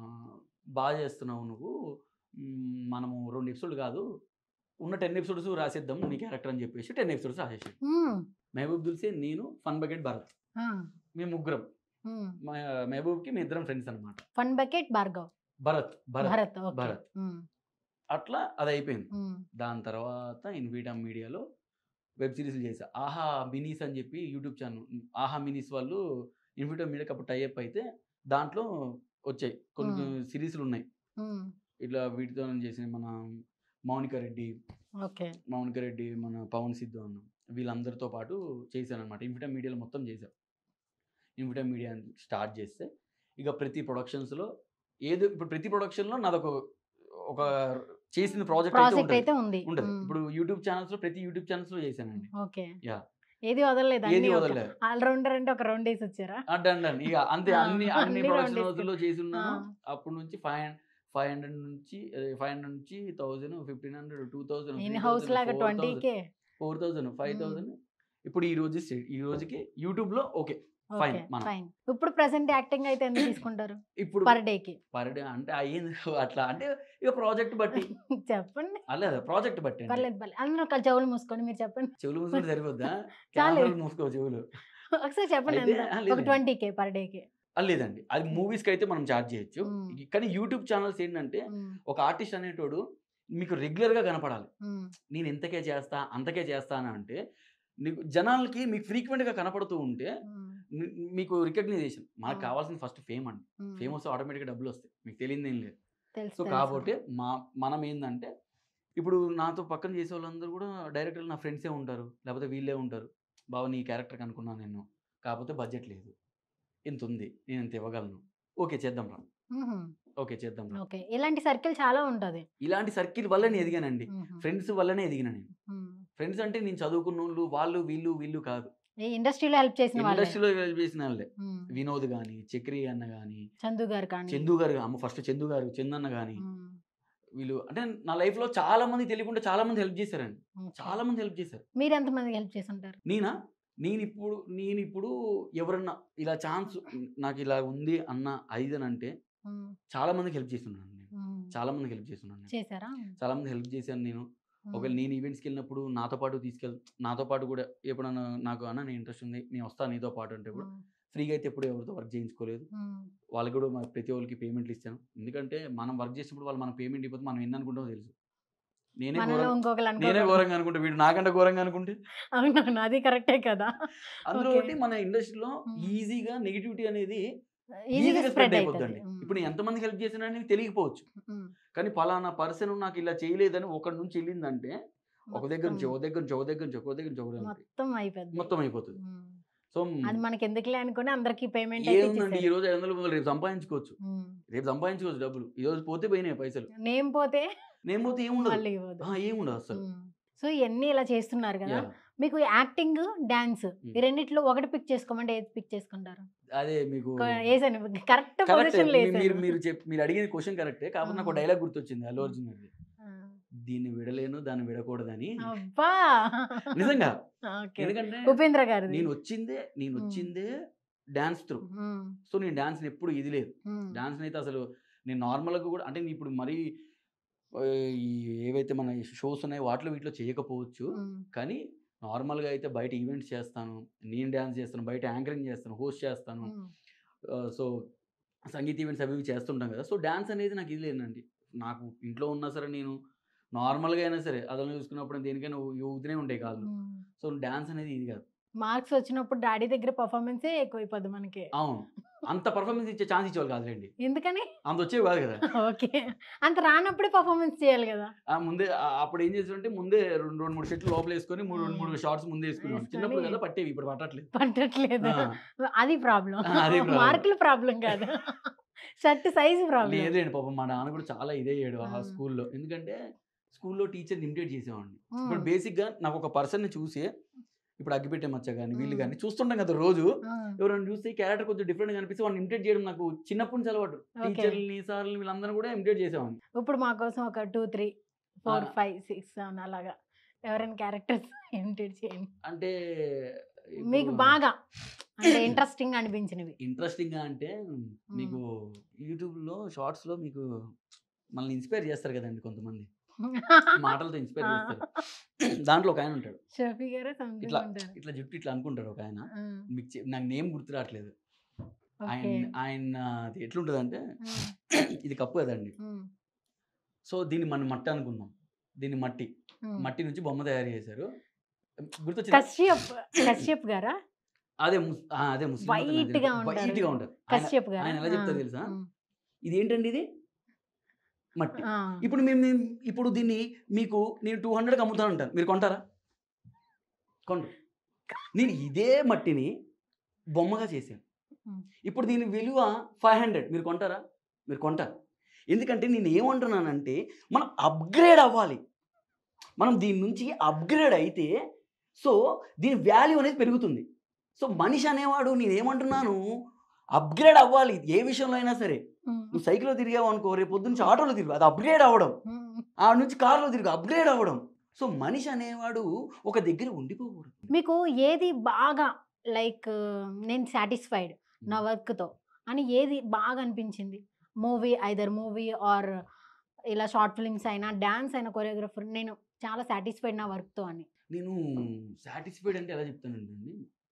బాగా చేస్తున్నావు నువ్వు మ్మ్, మనము రెండు ఎపిసోడ్ కాదు ఉన్న టెన్ ఎపిసోడ్స్ రాసేద్దాం నీ క్యారెక్టర్ అని చెప్పేసి టెన్ ఎపిసోడ్స్ రాసేసాడు ఉమ్, మహబూబ్ దుల్సే నేను ఫన్ బకెట్ భరత్ ఆ, మేము ముగ్గురం ఉమ్. మా మహబూబ్కి మీ ఇద్దరం ఫ్రెండ్స్ అనమాట Fun Bucket Bhargav Bharath Bharath Bharath okay Bharath. Um, అట్లా అది అయిపోయింది ఉమ్, దాని తర్వాత ఇన్వీటమ్ మీడియాలో వెబ్ సిరీస్లు చేశా ఆహా మినీస్ అని చెప్పి యూట్యూబ్ ఛానల్ ఆహా మినీస్ వాళ్ళు ఇన్వీటమ్ మీడియాకి అప్పుడు టైఅప్ అయితే దాంట్లో వచ్చాయి కొన్ని Hmm. సిరీస్లు ఉన్నాయి ఉమ్, ఇట్లా వీటితో చేసిన మన మౌనిక రెడ్డి ఓకే మౌనిక రెడ్డి మన పవన్ సిద్ధు అన్న వీళ్ళందరితో పాటు చేశాను అనమాట ఇన్విటమ్ మీడియాలో మొత్తం చేశాను ఇన్విటమ్ మీడియా స్టార్ట్ చేస్తే ఇక ప్రతి ప్రొడక్షన్స్లో ఏదో ఇప్పుడు ప్రతి ప్రొడక్షన్లో నాదొక ఒక చేసిన ప్రాజెక్ట్ అయితే ప్రాజెక్ట్ ఉంటుంది అయితే ఉంది ఉండదు ఉమ్, ఇప్పుడు యూట్యూబ్ ఛానల్స్ లో ప్రతి యూట్యూబ్ ఛానల్స్ లో చేశానండి ఓకే యా. ఏది వదలలేదు ఏది అన్ని వదలలేదు ఆల్రౌండర్ అంటే ఒక రౌండ్ వేసి వచ్చారా డన్ డన్ ఇక అంతే ఆ, అన్ని అన్ని అన్ని ప్రొడక్షన్ round రోజుల్లో చేసి ఉన్నాను ఆ. అప్పటి నుంచి ఫైవ్ ఫైవ్ హండ్రెడ్ నుంచి ఫైవ్ హండ్రెడ్ నుంచి thousand fifteen hundred two thousand in house లాగా twenty K four thousand five hmm. Thousand ఇప్పుడు ఈ రోజు స్ట్- ఈ రోజుకి యూట్యూబ్ లో ఓకే Fine, ఓకే మనం. ఫైన్ ఇప్పుడు ప్రెసెంట్ యాక్టింగ్ అయితే ఎంత తీసుకుంటారు ఇప్పుడు పర్ డే కి పర్ డే అంటే అయ్యింది అట్లా అంటే ఇక ప్రాజెక్ట్ బట్టి చెప్పండి అలా ప్రాజెక్ట్ బట్టి అండి. పర్లేదు పర్లేదు అందరూ ఒక చెవులు మూసుకోండి మీరు చెప్పండి చెవులు మూసుకుంటే సరిపోద్దా చాలు. కెమెరాలు మూసుకో చెవులు ఒకసారి చెప్పండి అయితే, ఎంత? ఆ, ఒక లేదండి. ట్వంటీ కే పర్ డే కి ఆ, లేదండి అది మూవీస్కి అయితే మనం చార్జ్ చేయొచ్చు మ్మ్. కానీ యూట్యూబ్ ఛానల్స్ ఏంటంటే ఉమ్, ఒక ఆర్టిస్ట్ అనేటోడు మీకు రెగ్యులర్గా కనపడాలి ఉమ్, నేను ఇంతకే చేస్తా అంతకే చేస్తాను అంటే నీకు జనాలకి మీకు ఫ్రీక్వెంట్గా కనపడుతూ ఉంటే ఉమ్, మీ- మీకు రికగ్నైజేషన్ మనకు ఆ. కావాల్సిన ఫస్ట్ ఫేమ్ అండి ఉమ్. ఫేమ్ వస్తే ఆటోమేటిక్గా డబ్బులు వస్తాయి మీకు తెలియదు ఏం లేదు తెలుసు సో తెలుసు. కాబట్టి మా మనం ఏంటంటే ఇప్పుడు నాతో పక్కన చేసే వాళ్ళందరూ కూడా డైరెక్టర్లు నా ఫ్రెండ్సే ఉంటారు లేకపోతే వీళ్ళే ఉంటారు బావ నీ క్యారెక్టర్ అనుకున్నాను నేను కాకపోతే బడ్జెట్ లేదు ఇంత ఉంది నేను ఇంత ఇవ్వగలను ఓకే చేద్దాం రా ఉహుం, ఓకే చేద్దాం రా ఓకే ఇలాంటి సర్కిల్ చాలా ఉంటది ఇలాంటి సర్కిల్ వల్లనే ఎదిగానండి ఉహుం, ఫ్రెండ్స్ వల్లనే ఎదిగిన నేను ఉమ్. ఫ్రెండ్స్ అంటే నేను చదువుకున్న వాళ్ళు వాళ్ళు వీళ్ళు వీళ్ళు కాదు ఈ ఇండస్ట్రీలో హెల్ప్ చేసిన వాళ్ళే ఇండస్ట్రీలో చేసిన వాళ్ళే ఉమ్, వినోద్ కానీ చక్రి అన్న కానీ చందు గారు కానీ చందు గారు అమ్మ ఫస్ట్ చందు గారు చందన్న కానీ ఉమ్, వీళ్ళు అంటే నా లైఫ్లో చాలా మంది తెలియకుండా చాలా మంది హెల్ప్ చేశారండి ఓకే. చాలా మంది హెల్ప్ చేశారు మీరు ఎంత మందికి హెల్ప్ చేసి ఉంటారు నేనా నేను ఇప్పుడు నేను ఇప్పుడు ఎవరన్నా ఇలా ఛాన్స్ నాకు ఇలా ఉంది అన్న ఐదు అని అంటే ఉమ్, చాలా మందికి హెల్ప్ చేస్తున్నాను నేను ఉమ్. చాలా మందికి హెల్ప్ చేస్తున్నాను నేను చేశారా చాలా మంది హెల్ప్ చేశాను నేను ఉమ్, ఒకవేళ నేను ఈవెంట్స్కి వెళ్ళినప్పుడు నాతో పాటు తీసుకెళ్ నాతో పాటు కూడా ఎప్పుడన్నా నాకు అన్న నేను ఇంట్రెస్ట్ ఉంది నేను వస్తాను నీతో పాటు అంటే కూడా ఉమ్, ఫ్రీగా అయితే ఎప్పుడు ఎవరితో వర్క్ చేయించుకోలేదు ఉమ్, వాళ్ళకి కూడా మన ప్రతి ఒక్కరికి పేమెంట్లు ఇస్తాను ఎందుకంటే మనం వర్క్ చేసినప్పుడు వాళ్ళు మన పేమెంట్ ఇవ్వకపోతే మనం ఎన్ని అనుకుంటామో తెలుసు నేనే మనలో ఘోరం ఇంకొకరు నేనే అనుకో ఘోరంగా అనుకుంటే వీడు నాకంటే ఘోరంగా అనుకుంటే అవునవును అది కరెక్టే కదా అందులో Okay. ఒకటి మన ఇండస్ట్రీలో Hmm. ఈజీగా నెగిటివిటీ అనేది ఈజీగా ఈజీగా స్ప్రెడ్ స్ప్రెడ్ అయిపోతుంది అయిపోద్దండి ఇప్పుడు నేను ఎంతమందికి హెల్ప్ చేసినా తెలియకపోవచ్చు ఉమ్, కానీ పలానా పర్సన్ నాకు ఇలా చేయలేదని ఒకటి నుంచి వెళ్ళిందంటే ఒక దగ్గర నుంచి ఒక దగ్గర నుంచి ఒక దగ్గర నుంచి ఒక దగ్గర నుంచి ఒక దగ్గర నుంచి మొత్తం అయిపోద్ది మొత్తం అయిపోతుంది ఉమ్. సో అది మనకి ఎందుకులే అనుకుని అందరికి పేమెంట్ అయితే ఏముందండి ఈ రోజు ఐదు వందలు వందలు రేపు సంపాదించుకోవచ్చు ఉమ్. రేపు సంపాదించుకోవచ్చు డబ్బులు ఈ రోజు పోతే పోయినాయి పైసలు నేమ్ పోతే నేను పోతే ఏముండదు మళ్ళీ ఇవ్వదు ఆ, ఏముండదు అసలు ఉమ్. సో ఇవన్నీ ఇలా చేస్తున్నారు కదా యా. మీకు యాక్టింగ్ డాన్స్ ఈ రెండిట్లో ఒకటి పిక్ చేసుకోమంటే ఏది పిక్ చేసుకుంటారు అదే మీకు వేసాను కరెక్ట్ కరెక్ట్ పొజిషన్ మీరు మీరు చెప్ మీరు అడిగిన క్వశ్చన్ కరెక్టే కాకపోతే నాకు ఆ. డైలాగ్ గుర్తొచ్చింది అల్లు అర్జున్ గారిది దీన్ని విడలేను దాన్ని విడకూడదని అబ్బా నిజంగా ఓకే ఎందుకంటే ఉపేంద్ర గారిది నేను వచ్చిందే నేను మ్మ్. వచ్చిందే డాన్స్ త్రూ ఉమ్, సో నేను డాన్స్ ఎప్పుడు ఇది లేదు ఉమ్, డాన్స్ అయితే అసలు నేను నార్మల్గా కూడా అంటే నేను ఇప్పుడు మరీ ఆ, ఈ ఏవైతే మన షోస్ ఉన్నాయో వాటిలో వీటిలో చేయకపోవచ్చు ఉమ్, కానీ నార్మల్గా అయితే బయట ఈవెంట్స్ చేస్తాను నేను డ్యాన్స్ చేస్తాను బయట యాంకరింగ్ చేస్తాను హోస్ట్ చేస్తాను ఉమ్, సో సంగీత ఈవెంట్స్ అవి ఇవి చేస్తుంటాం కదా సో డ్యాన్స్ అనేది నాకు ఇది లేదండి నాకు ఇంట్లో ఉన్నా సరే నేను నార్మల్గా అయినా సరే అదనం చూసుకున్నప్పుడు దేనికైనా ఊ- ఊగుతూనే ఉంటాయి కాళ్ళు ఉమ్. సో డ్యాన్స్ అనేది ఇది కాదు మార్క్స్ వచ్చినప్పుడు డాడీ దగ్గర పర్ఫార్మెన్సే ఎక్కువైపోద్ది మనకి అవును అంత పర్ఫార్మెన్స్ ఇచ్చే ఛాన్స్ ఇచ్చేవాళ్ళు కాదులేండి ఎందుకని అంత వచ్చేవి కాదు కదా ఓకే అంత రానప్పుడే పర్ఫార్మెన్స్ చేయాలి కదా ఆ ముందే ఆ అప్పుడు ఏం చేస్తుంటే ముందే రెండు రెండు మూడు షర్ట్లు లోపల వేసుకొని మూడు రెండు మూడు షార్ట్స్ ముందే వేసుకున్నాం వేసుకొని- చిన్నప్పుడు కదా పట్టేవి ఇప్పుడు పట్టట్లేదు పట్టట్లేదు ఆ, అది ప్రాబ్లం ఆ, అది problem. మార్కులు ప్రాబ్లం కాదు షర్ట్ సైజ్ ప్రాబ్లం లేదండి పాపం మా నాన్న కూడా చాలా ఇదే అయ్యాడు ఆ ఆ. స్కూల్లో ఎందుకంటే స్కూల్లో టీచర్ ఇమిటేట్ చేసేవాడిని ఉమ్. ఇప్పుడు బేసిక్ గా నాకు ఒక పర్సన్ ని చూసి ఇప్పుడు అగ్గిపెట్టే మచ్చ కానీ వీళ్ళు కానీ చూస్తుంటాం కదా రోజు ఎవరైనా చూస్తే క్యారెక్టర్ కొంచెం డిఫరెంట్ కనిపిస్తే వాడిని ఇమిటేట్ చేయడం నాకు చిన్నప్పటి నుంచి అలవాటు Okay. టీచర్ని సార్ని వీళ్ళందరూ కూడా ఇమిటేట్ చేసేవాడిని ఇప్పుడు మా కోసం ఒక టూ త్రీ ఫోర్ ఆ. ఫైవ్ సిక్స్ సెవెన్ అలాగా ఎవరైనా క్యారెక్టర్స్ ఇమిటేట్ చేయండి అంటే మీకు బాగా అంటే ఇంట్రెస్టింగ్ అనిపించినవి ఇంట్రెస్టింగ్ గా అంటే మీకు యూట్యూబ్ లో షార్ట్స్ లో మీకు మనల్ని ఇన్స్పైర్ చేస్తారు కదండి కొంతమంది మాటలతో ఇన్స్పైర్ చేస్తారు దాంట్లో ఒక ఆయన ఉంటాడు షఫీ గారు సంథింగ్ ఇట్లా ఉంటారు ఇట్లా జుట్టు ఇట్లా అనుకుంటాడు ఒక ఆయన ఆ, మీకు చె- నాకు నేమ్ గుర్తు రావట్లేదు ఆయన ఓకే ఆయన అది ఎట్లుంటుంది అంటే ఇది కప్పు కదండి ఉమ్, సో దీన్ని మనం మట్టి అనుకుందాం దీన్ని మట్టి ఉమ్. మట్టి నుంచి బొమ్మ తయారు చేశారు గుర్తొచ్చింది కశ్యప్ కశ్యప్ గారా అదే ముస్- ఆ, అదే ముస్లిం White గా ఉంటారు. వైట్ గా ఉంటారు ఆయన- కశ్యప్ గారా ఆయన ఎలా చెప్తారు ఆ, తెలుసా? ఉమ్, ఇది ఏంటండి ఇది మట్టి ఆ. ఇప్పుడు మేము మేము- ఇప్పుడు దీన్ని మీకు నేను టూ హండ్రెడ్కి అమ్ముతాను అంటాను మీరు కొంటారా కొంటారు నేను ఇదే మట్టిని బొమ్మగా చేశాను Hmm. ఇప్పుడు దీని విలువ ఫైవ్ హండ్రెడ్ మీరు కొంటారా మీరు కొంటారు ఎందుకంటే నేను ఏమంటున్నానంటే మనం అప్గ్రేడ్ అవ్వాలి మనం దీని నుంచి అప్గ్రేడ్ అయితే సో దీని వాల్యూ అనేది పెరుగుతుంది సో మనిషి అనేవాడు నేను ఏమంటున్నాను అప్గ్రేడ్ అవ్వాలి ఏ విషయంలో అయినా సరే ఉమ్, నువ్వు సైకిల్లో తిరిగావు అనుకో రేపు పొద్దున్న నుంచి ఆటోలో తిరుగు అది అప్గ్రేడ్ అవ్వడం ఉమ్. ఆ నుంచి కార్లో తిరుగు అప్గ్రేడ్ అవ్వడం సో మనిషి అనేవాడు ఒక దగ్గర ఉండిపోకూడదు మీకు ఏది బాగా లైక్ నేను సాటిస్ఫైడ్ నా వర్క్తో అని ఏది బాగా అనిపించింది మూవీ ఐదర్ మూవీ ఆర్ ఇలా షార్ట్ ఫిల్మ్స్ అయినా డ్యాన్స్ అయినా కొరియోగ్రఫర్ నేను చాలా సాటిస్ఫైడ్ నా వర్క్తో అని నేను సాటిస్ఫైడ్ అంటే ఎలా చెప్తానండి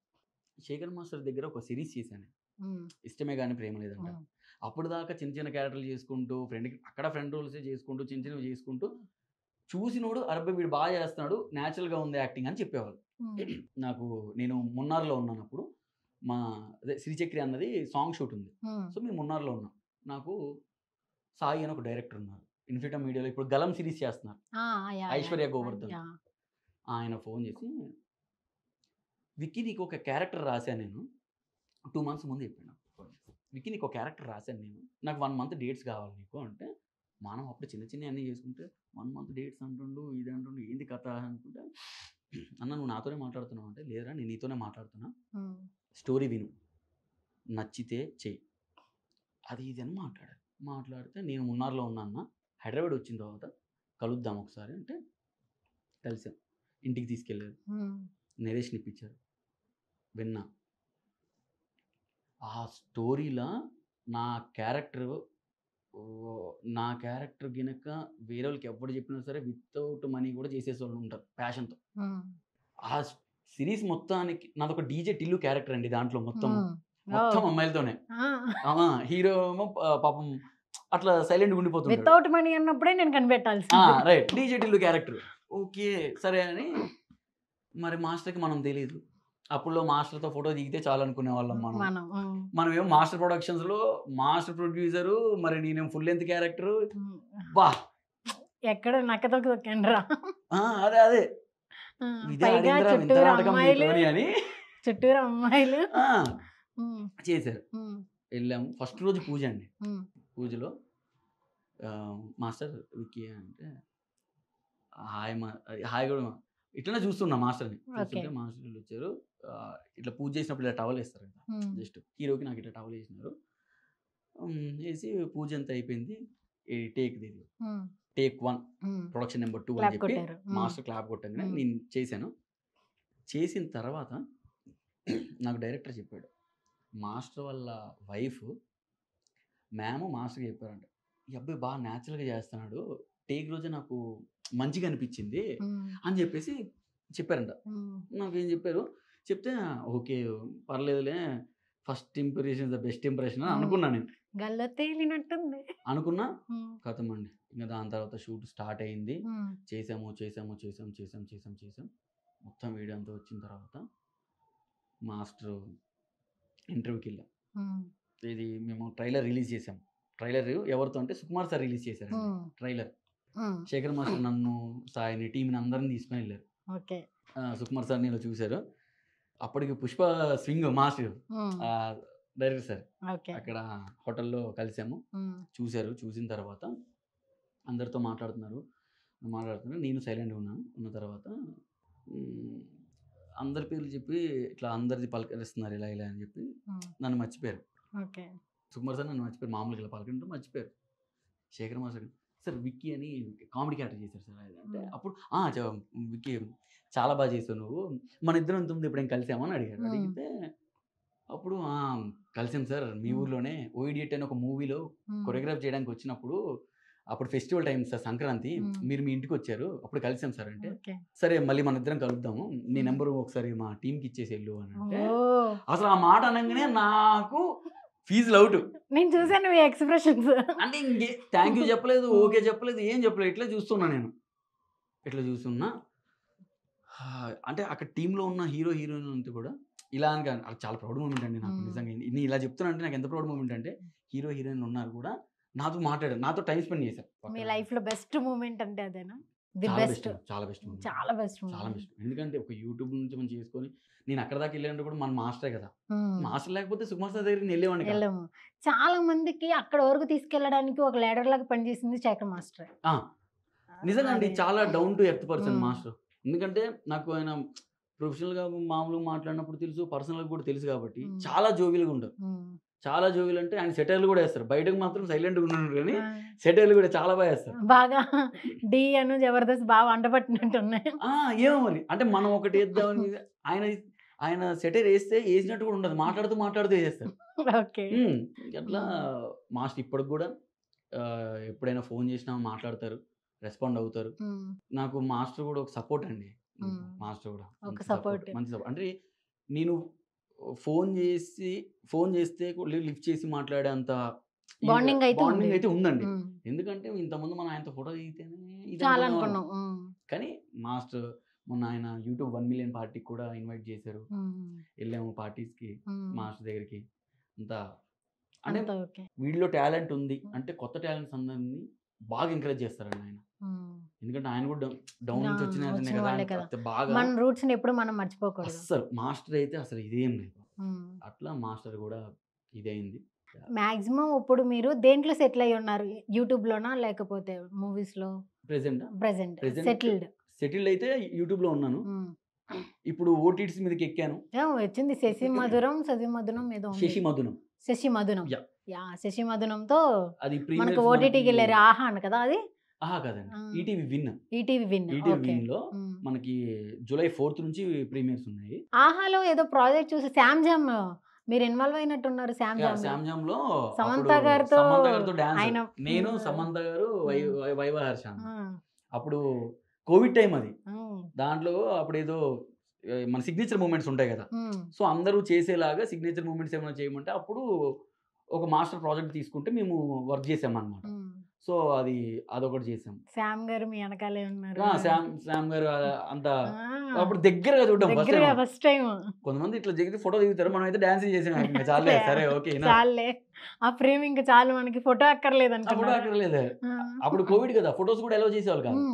శేఖర్ మాస్టర్ దగ్గర ఒక సిరీస్ చేశాను ఉమ్, ఇష్టమే కానీ ప్రేమ లేదంట ఉమ్, అప్పుడు దాకా చిన్న చిన్న క్యారెక్టర్లు చేసుకుంటూ ఫ్రెండ్ అక్కడ ఫ్రెండ్ రోల్సే చేసుకుంటూ చిన్న చిన్నవి చేసుకుంటూ చూసినోడు అరబై వీడు బాగా చేస్తున్నాడు న్యాచురల్గా ఉంది యాక్టింగ్ అని చెప్పేవాళ్ళు ఉమ్, నాకు నేను మున్నార్లో ఉన్నాను అప్పుడు మా అదే శ్రీచక్రి అన్నది సాంగ్ షూట్ ఉంది ఉమ్, సో మేము మున్నార్లో ఉన్నాం నాకు సాయి అని ఒక డైరెక్టర్ ఉన్నారు ఇన్ఫిటా మీడియాలో ఇప్పుడు గలం సిరీస్ చేస్తున్నారు ఆ, yeah, yeah, Aishwarya yeah, Govardhan. యా. ఆయన ఫోన్ చేసి విక్కీ నీకు ఒక క్యారెక్టర్ రాశాను నేను టూ మంత్స్ ముందు చెప్పాను విక్కీ నీకు ఒక క్యారెక్టర్ రాశాను నేను నాకు వన్ మంత్ డేట్స్ కావాలి నీకు అంటే మనం అప్పుడు చిన్న చిన్న అన్నీ చేసుకుంటే వన్ మంత్ డేట్స్ అంటుండు ఇది అంటుండు ఏంది కథ అనుకుంటే అన్న నువ్వు నాతోనే మాట్లాడుతున్నావు అంటే లేదురా నేను నీతోనే మాట్లాడుతున్నా ఉమ్, స్టోరీ విను నచ్చితే చెయ్యి అది ఇది అని మాట్లాడారు మాట్లాడితే నేను మున్నార్లో ఉన్నా అన్న హైదరాబాద్ వచ్చిన తర్వాత కలుద్దాం ఒకసారి అంటే కలిసాం ఇంటికి తీసుకెళ్ళారు ఉమ్, నరేష్ని ఇప్పించారు విన్నా ఆ స్టోరీలో నా క్యారెక్టర్ నా క్యారెక్టర్ గినక వేరే వాళ్ళకి ఎప్పుడు చెప్పినా సరే వితౌట్ మనీ కూడా చేసేసే వాళ్ళు ఉంటారు ప్యాషన్తో ఉమ్, ఆ సిరీస్ మొత్తానికి నాదొక డీజే టిల్లు క్యారెక్టర్ అండి దాంట్లో మొత్తం ఉమ్. మొత్తం ఓ, అమ్మాయిలతోనే ఆ, హీరో ఏమో పా- పాపం అట్లా సైలెంట్ ఉండిపోతుంది వితౌట్ మనీ అన్నప్పుడే నేను కనిపెట్టాల్సింది right DJ Tillu character okay సరే అని మరి మాస్టర్కి మనం తెలియదు అప్పుడులో మాస్టర్తో ఫోటో దిగితే చాలు అనుకునే వాళ్ళం మనం మనం ఉమ్, మనం ఏమో మాస్టర్ ప్రొడక్షన్స్ లో మాస్టర్ ప్రొడ్యూసరు మరి నేనేం ఫుల్ లెంత్ క్యారెక్టర్ ఉమ్. బా ఎక్కడ నక్కతో తొక్కండి రా ఆ, అదే అదే ఆ, ఇదే పైగా ఆడిందిరా వింత చుట్టూరు నాటకం అమ్మాయిలు మీతోని అని చుట్టూరు అమ్మాయిలు ఆ, ఉమ్, చేశారు ఉమ్, వెళ్ళాము ఫస్ట్ రోజు పూజ అండి ఉమ్, పూజలో ఆ, మాస్టర్ విక్కీ అంటే హాయ్ మా అది హాయ్ కూడా ఇట్లనే చూస్తున్నా మాస్టర్ని చూస్తుంటే మాస్టర్ వీళ్ళు వచ్చారు ఆ, ఇట్లా పూజ చేసినప్పుడు ఇలా టవల్ వేస్తారు కదా ఉమ్, జస్ట్ హీరోకి నాకు ఇట్లా టవల్ వేసినారు ఉమ్, వేసి పూజ అంతా అయిపోయింది ఈ టేక్ ఇది um, take one um. Production number two అని క్లాప్ చెప్పి కొట్టారు ఉమ్, మాస్టర్ క్లాప్ కొట్టగానే మ్మ్. నేను చేశాను చేసిన తర్వాత నాకు డైరెక్టర్ చెప్పాడు మాస్టర్ వాళ్ళ వైఫ్ మ్యామ్ మాస్టర్కి చెప్పారంట ఈ అబ్బాయి బాగా న్యాచురల్గా చేస్తున్నాడు టేక్ రోజే నాకు మంచిగా అనిపించింది ఉమ్, అని చెప్పేసి చెప్పారంట ఉమ్, నాకేం చెప్పారు చెప్తే ఓకే పర్లేదులే first impression the best impression అని మ్మ్. అనుకున్నా నేను గల్లో తేలినట్టుంది అనుకున్నా ఉమ్, కథం అండి ఇంకా దాని తర్వాత షూట్ స్టార్ట్ అయింది ఉమ్, చేసాము చేసాము చేసాం చేసాం చేసాం చేసాం మొత్తం వీడియో అంతా వచ్చిన తర్వాత మాస్టర్ ఇంటర్వ్యూకి వెళ్ళాం ఉమ్, ఇది మేము ట్రైలర్ రిలీజ్ చేసాం ట్రైలర్ ఎవరితో అంటే సుకుమార్ సార్ రిలీజ్ చేశారు um, trailer um, Shekar master నన్ను సాయిని టీంని అందరిని తీసుకుని వెళ్ళారు ఓకే ఆ, సుకుమార్ సార్ని ఇలా చూశారు అప్పటికి Pushpa swing master um, director sir okay అక్కడ హోటల్లో కలిసాము ఉమ్, చూశారు చూసిన తర్వాత అందరితో మాట్లాడుతున్నారు మాట్లాడుతున్నారు నేను సైలెంట్గా ఉన్నాను ఉన్న తర్వాత మ్, అందరి పేర్లు చెప్పి ఇట్లా అందరిది పలకరిస్తున్నారు ఇలా ఇలా అని చెప్పి ఉమ్, నన్ను మర్చిపోయారు ఓకే సుకుమార్ సార్ నన్ను మర్చిపోయారు మామూలుగా ఇలా పలకంటే మర్చిపోయారు శేఖర్ మాస్టర్ సార్ విక్కీ అని కామెడీ క్యారెక్టర్ చేశారు సార్ అది అంటే Hmm. అప్పుడు "ఆ, చ- విక్కీ చాలా బాగా చేసావు నువ్వు మన ఇద్దరం ఇంతకుముందు ఎప్పుడైనా కలిసామని అడిగారు Hmm. అడిగితే అప్పుడు "ఆ, కలిసాం సార్ మీ Hmm. ఊర్లోనే ఓయిడియట్ అని ఒక మూవీలో ఉమ్, కొరియోగ్రాఫ్ చేయడానికి వచ్చినప్పుడు అప్పుడు festival time sir Sankranti Hmm. మీరు మీ ఇంటికి వచ్చారు అప్పుడు కలిసాం సార్ అంటే ఓకే సరే మళ్ళీ మన ఇద్దరం కలుద్దాము నీ Hmm. నెంబర్ ఒకసారి మా టీంకి ఇచ్చేసి వెళ్ళు అని అంటే ఓ అసలు ఆ మాట అనగానే నాకు ఫీజులు అవుట్ నేను చూసాను మీ ఎక్స్ప్రెషన్స్ అంటే ఇంకే థ్యాంక్ యూ చెప్పలేదు ఓకే చెప్పలేదు ఏం చెప్పలేదు ఇట్లా చూస్తున్నా నేను ఇట్లా చూస్తున్నా హా, అంటే అక్కడ టీంలో ఉన్న హీరో హీరోయిన్ అంతా కూడా ఇలా అని కాదు అది చాలా ప్రౌడ్ మూమెంట్ అండి నాకు Hmm. నిజంగా నేను ఇలా చెప్తున్నా అంటే నాకు ఎంత ప్రౌడ్ మూమెంట్ అంటే హీరో హీరోయిన్ ఉన్నారు కూడా నాతో మాట్లాడారు నాతో టైం స్పెండ్ చేశారు మీ లైఫ్ లో బెస్ట్ మూమెంట్ అంటే అదేనా ది చాలా బెస్ట్ బెస్ట్ చాలా బెస్ట్ చాలా బెస్ట్ చాలా బెస్ట్ ఎందుకంటే ఒక యూట్యూబ్ నుంచి మనం చేసుకొని నేను అక్కడ దాకా వెళ్ళాలంటే కూడా మన మాస్టరే కదా మాస్టర్ లేకపోతే సుకుమార్ సార్ దగ్గరికి నేను వెళ్ళేవాడిని కదా. వెళ్ళము చాలా మందికి అక్కడ వరకు తీసుకెళ్ళడానికి ఒక లీడర్ లాగా పనిచేసింది శేఖర్ మాస్టర్ ఆ, నిజంగా అండి అదే. చాలా డౌన్ టు ఎర్త్ పర్సన్ మ్మ్. మాస్టర్ ఎందుకంటే నాకు ఆయన ప్రొఫెషనల్గా మామూలుగా మాట్లాడినప్పుడు తెలుసు పర్సనల్గా కూడా తెలుసు కాబట్టి మ్మ్. చాలా జోవియల్గా ఉంటారు ఉమ్. చాలా జోవియల్ అంటే ఆయన సెటైర్లు కూడా వేస్తారు బయటకు మాత్రం సైలెంట్గా ఉన్నాడు కానీ ఆ, సెటైర్లు కూడా చాలా బాగా వేస్తారు బాగా డి అను జబర్దస్త్ బాగా వంటపట్టినట్టు ఉన్నాయి ఆ, ఏమో మరి అంటే మనం ఒకటి వేద్దామని ఆయన ఆయన సెటైర్ వేస్తే వేసినట్టు కూడా ఉండదు మాట్లాడుతూ మాట్లాడుతూ వేసేస్తారు ఓకే మ్మ్. అట్లా మాస్టర్ ఇప్పటికి కూడా ఆ, ఎప్పుడైనా ఫోన్ చేసినా మాట్లాడతారు రెస్పాండ్ అవుతారు ఉమ్. నాకు మాస్టర్ కూడా ఒక సపోర్ట్ అండి మ్మ్. మాస్టర్ కూడా ఒక మంచి support. మంచి సపోర్ట్ అంటే నేను ఫోన్ చేసి ఫోన్ చేస్తే లిఫ్ట్ చేసి మాట్లాడే అంత Bonding అయితే బాండింగ్ ఉంది. అయితే ఉందండి ఉమ్. ఎందుకంటే ఇంతకుముందు మనం ఆయనతో ఫోటో దిగితేనే ఇది చాలా అనుకునేవాళ్ళం. అనుకున్నాం ఉమ్. కానీ మాస్టర్ మొన్న ఆయన యూట్యూబ్ వన్ మిలియన్ పార్టీకి కూడా ఇన్వైట్ చేశారు ఉమ్. వెళ్ళాము పార్టీస్కి ఉమ్. మాస్టర్ దగ్గరికి అంతా అంటే అంతా ఓకే వీడిలో టాలెంట్ ఉంది అంటే కొత్త టాలెంట్స్ అందరినీ బాగా ఎంకరేజ్ చేస్తారండి ఆయన ఉమ్. ఎందుకంటే ఆయన కూడా డౌన్ నుంచి ఆ, వచ్చిన అతనే వచ్చిన కదా వాళ్ళే ఆయన కదా. అంత బాగా మన రూట్స్ ని ఎప్పుడు మనం మర్చిపోకూడదు అస్సలు మాస్టర్ అయితే అసలు ఇదేం లేదు ఉమ్. అట్లా మాస్టర్ కూడా ఇదైంది మాక్సిమం ఇప్పుడు మీరు దేంట్లో సెటిల్ అయి ఉన్నారు యూట్యూబ్ లోనా లేకపోతే మూవీస్ లో present present Present- settled settled అయితే యూట్యూబ్లో ఉన్నాను ఇప్పుడు ఓటీటీస్ మీదకి ఎక్కాను వచ్చింది శశి మధురం శశి మధురం ఏదో ఉంది. శశి మధునం శశి మధునం Yeah. యా శశి మధునంతో అది మనకు premieres ఓటీటీకి మనకి- వెళ్ళారు ఆహా అని కదా అది ఆహా కదండి ఆ. ETV Win ETV Win ETV okay Win లో మనకి జూలై ఫోర్త్ నుంచి ప్రీమియర్స్ ఉన్నాయి ఆహాలో ఏదో ప్రాజెక్ట్ చూసి శామ్ జామ్ మీరు ఇన్వాల్వ్ అయినట్టున్నారు శామ్ జామ్ శామ్జామ్ లో సమంత అప్పుడు గారితో సమంత గారితో డాన్స్ ఆయన నేను ఉమ్, సమంత గారు వై- ఉమ్. వై- వైవ హర్ష ఆ, అప్పుడు కోవిడ్ టైం అది ఉమ్, దాంట్లో అప్పుడు ఏదో ఏ, మన సిగ్నేచర్ మూమెంట్స్ ఉంటాయి కదా ఉమ్, సో అందరూ చేసేలాగా సిగ్నేచర్ మూమెంట్స్ ఏమైనా చేయమంటే అప్పుడు ఒక మాస్టర్ ప్రాజెక్ట్ తీసుకుంటే మేము వర్క్ చేసామన్నమాట ఉమ్. సో అది అదొకటి చేసాం శామ్ గారు మీ వెనకాలే ఉన్నారు ఆ, శామ్ శామ్ గారు ఆ- అంత ఆ, అప్పుడు దగ్గరగా చూడడం ఫస్ట్ దగ్గరగా ఫస్ట్ టైం కొంతమంది ఇట్లా దిగితే ఫోటో దిగుతారు మనం అయితే డాన్స్ చేసాం ఇంకా చాలే సరే ఓకే చాలే ఆ ఫ్రేమ్ ఇంకా చాలు మనకి ఫోటో అక్కర్లేదు అప్పుడు అక్కర్లేదు అప్పుడు కోవిడ్ కదా ఫొటోస్ కూడా ఎలా చేసేవాళ్ళు కాదు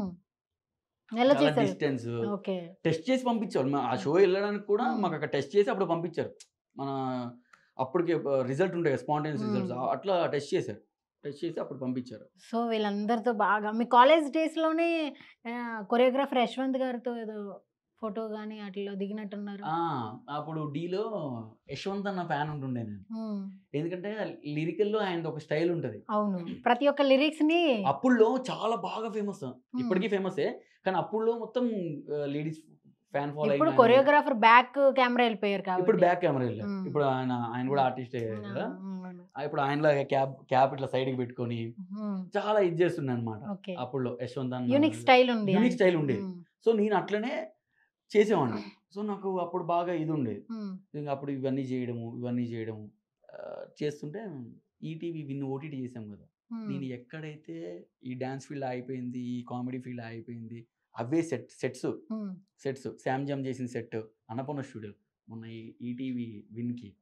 ఎలా చాలా చేశారు డిస్టెన్స్ ఓకే టెస్ట్ చేసి పంపించారు మా- ఆ షో వెళ్ళడానికి కూడా మ్మ్. మాకు అక్కడ టెస్ట్ చేసి అప్పుడు పంపించారు మన అప్పటికి రిజల్ట్ ఉంటాయి స్పాంటైనస్ మ్మ్. రిజల్ట్స్ అట్లా టెస్ట్ చేశారు టెస్ట్ చేసి అప్పుడు పంపించారు సో వీళ్ళందరితో బాగా మీ కాలేజ్ డేస్ లోనే కొరియోగ్రాఫర్ యశ్వంత్ గారితో ఏదో ఫోటో కానీ అట్లా దిగినట్టున్నారు ఆ, అప్పుడు డీలో యశ్వంత్ అన్న ఫ్యాన్ ఉంటుండే నేను ఉమ్, ఎందుకంటే లిరికల్లో ఆయన ఒక స్టైల్ ఉంటది అవును ప్రతి ఒక్క లిరిక్స్ ని అప్పుడులో చాలా బాగా ఫేమస్ ఇప్పటికీ ఫేమసే కానీ అప్పుడులో మొత్తం లేడీస్ ఫ్యాన్ ఇప్పుడు ఫాలో కొరియోగ్రాఫర్ బ్యాక్ కెమెరా వెళ్ళిపోయారు ఇప్పుడు కాబట్టి బ్యాక్ కెమెరా వెళ్ళారు మ్మ్. ఇప్పుడు ఆయన ఆయన కూడా ఆర్టిస్టే ఉమ్, కదా అవును. ఆ, ఇప్పుడు ఆయనలాగా క్యాప్ క్యాప్ ఇట్లా సైడ్ కి పెట్టుకొని ఉమ్, చాలా ఇది చేస్తుండే అనమాట ఓకే అప్పుడులో యశ్వంత్ అన్న యూనిక్ స్టైల్ ఉంది యూనిక్ ఆయనకి. స్టైల్ ఉండేది ఉమ్, సో నేను అట్లనే చేసేవాడిని సో నాకు అప్పుడు బాగా ఇది ఉండేది ఉమ్, ఇంకా అప్పుడు ఇవన్నీ చేయడము ఇవన్నీ చేయడము ఆ, చేస్తుంటే ఈటీవీ విన్ ఓటీటీ చేసాం కదా ఉమ్, నేను ఎక్కడైతే ఈ డ్యాన్స్ ఫీల్డ్ అయిపోయింది ఈ కామెడీ ఫీల్డ్ అయిపోయింది అవే set sets um, sets Sam Jam చేసిన సెట్ అన్నపూర్ణ స్టూడియో మొన్న ఈ ఈటీవీ విన్కి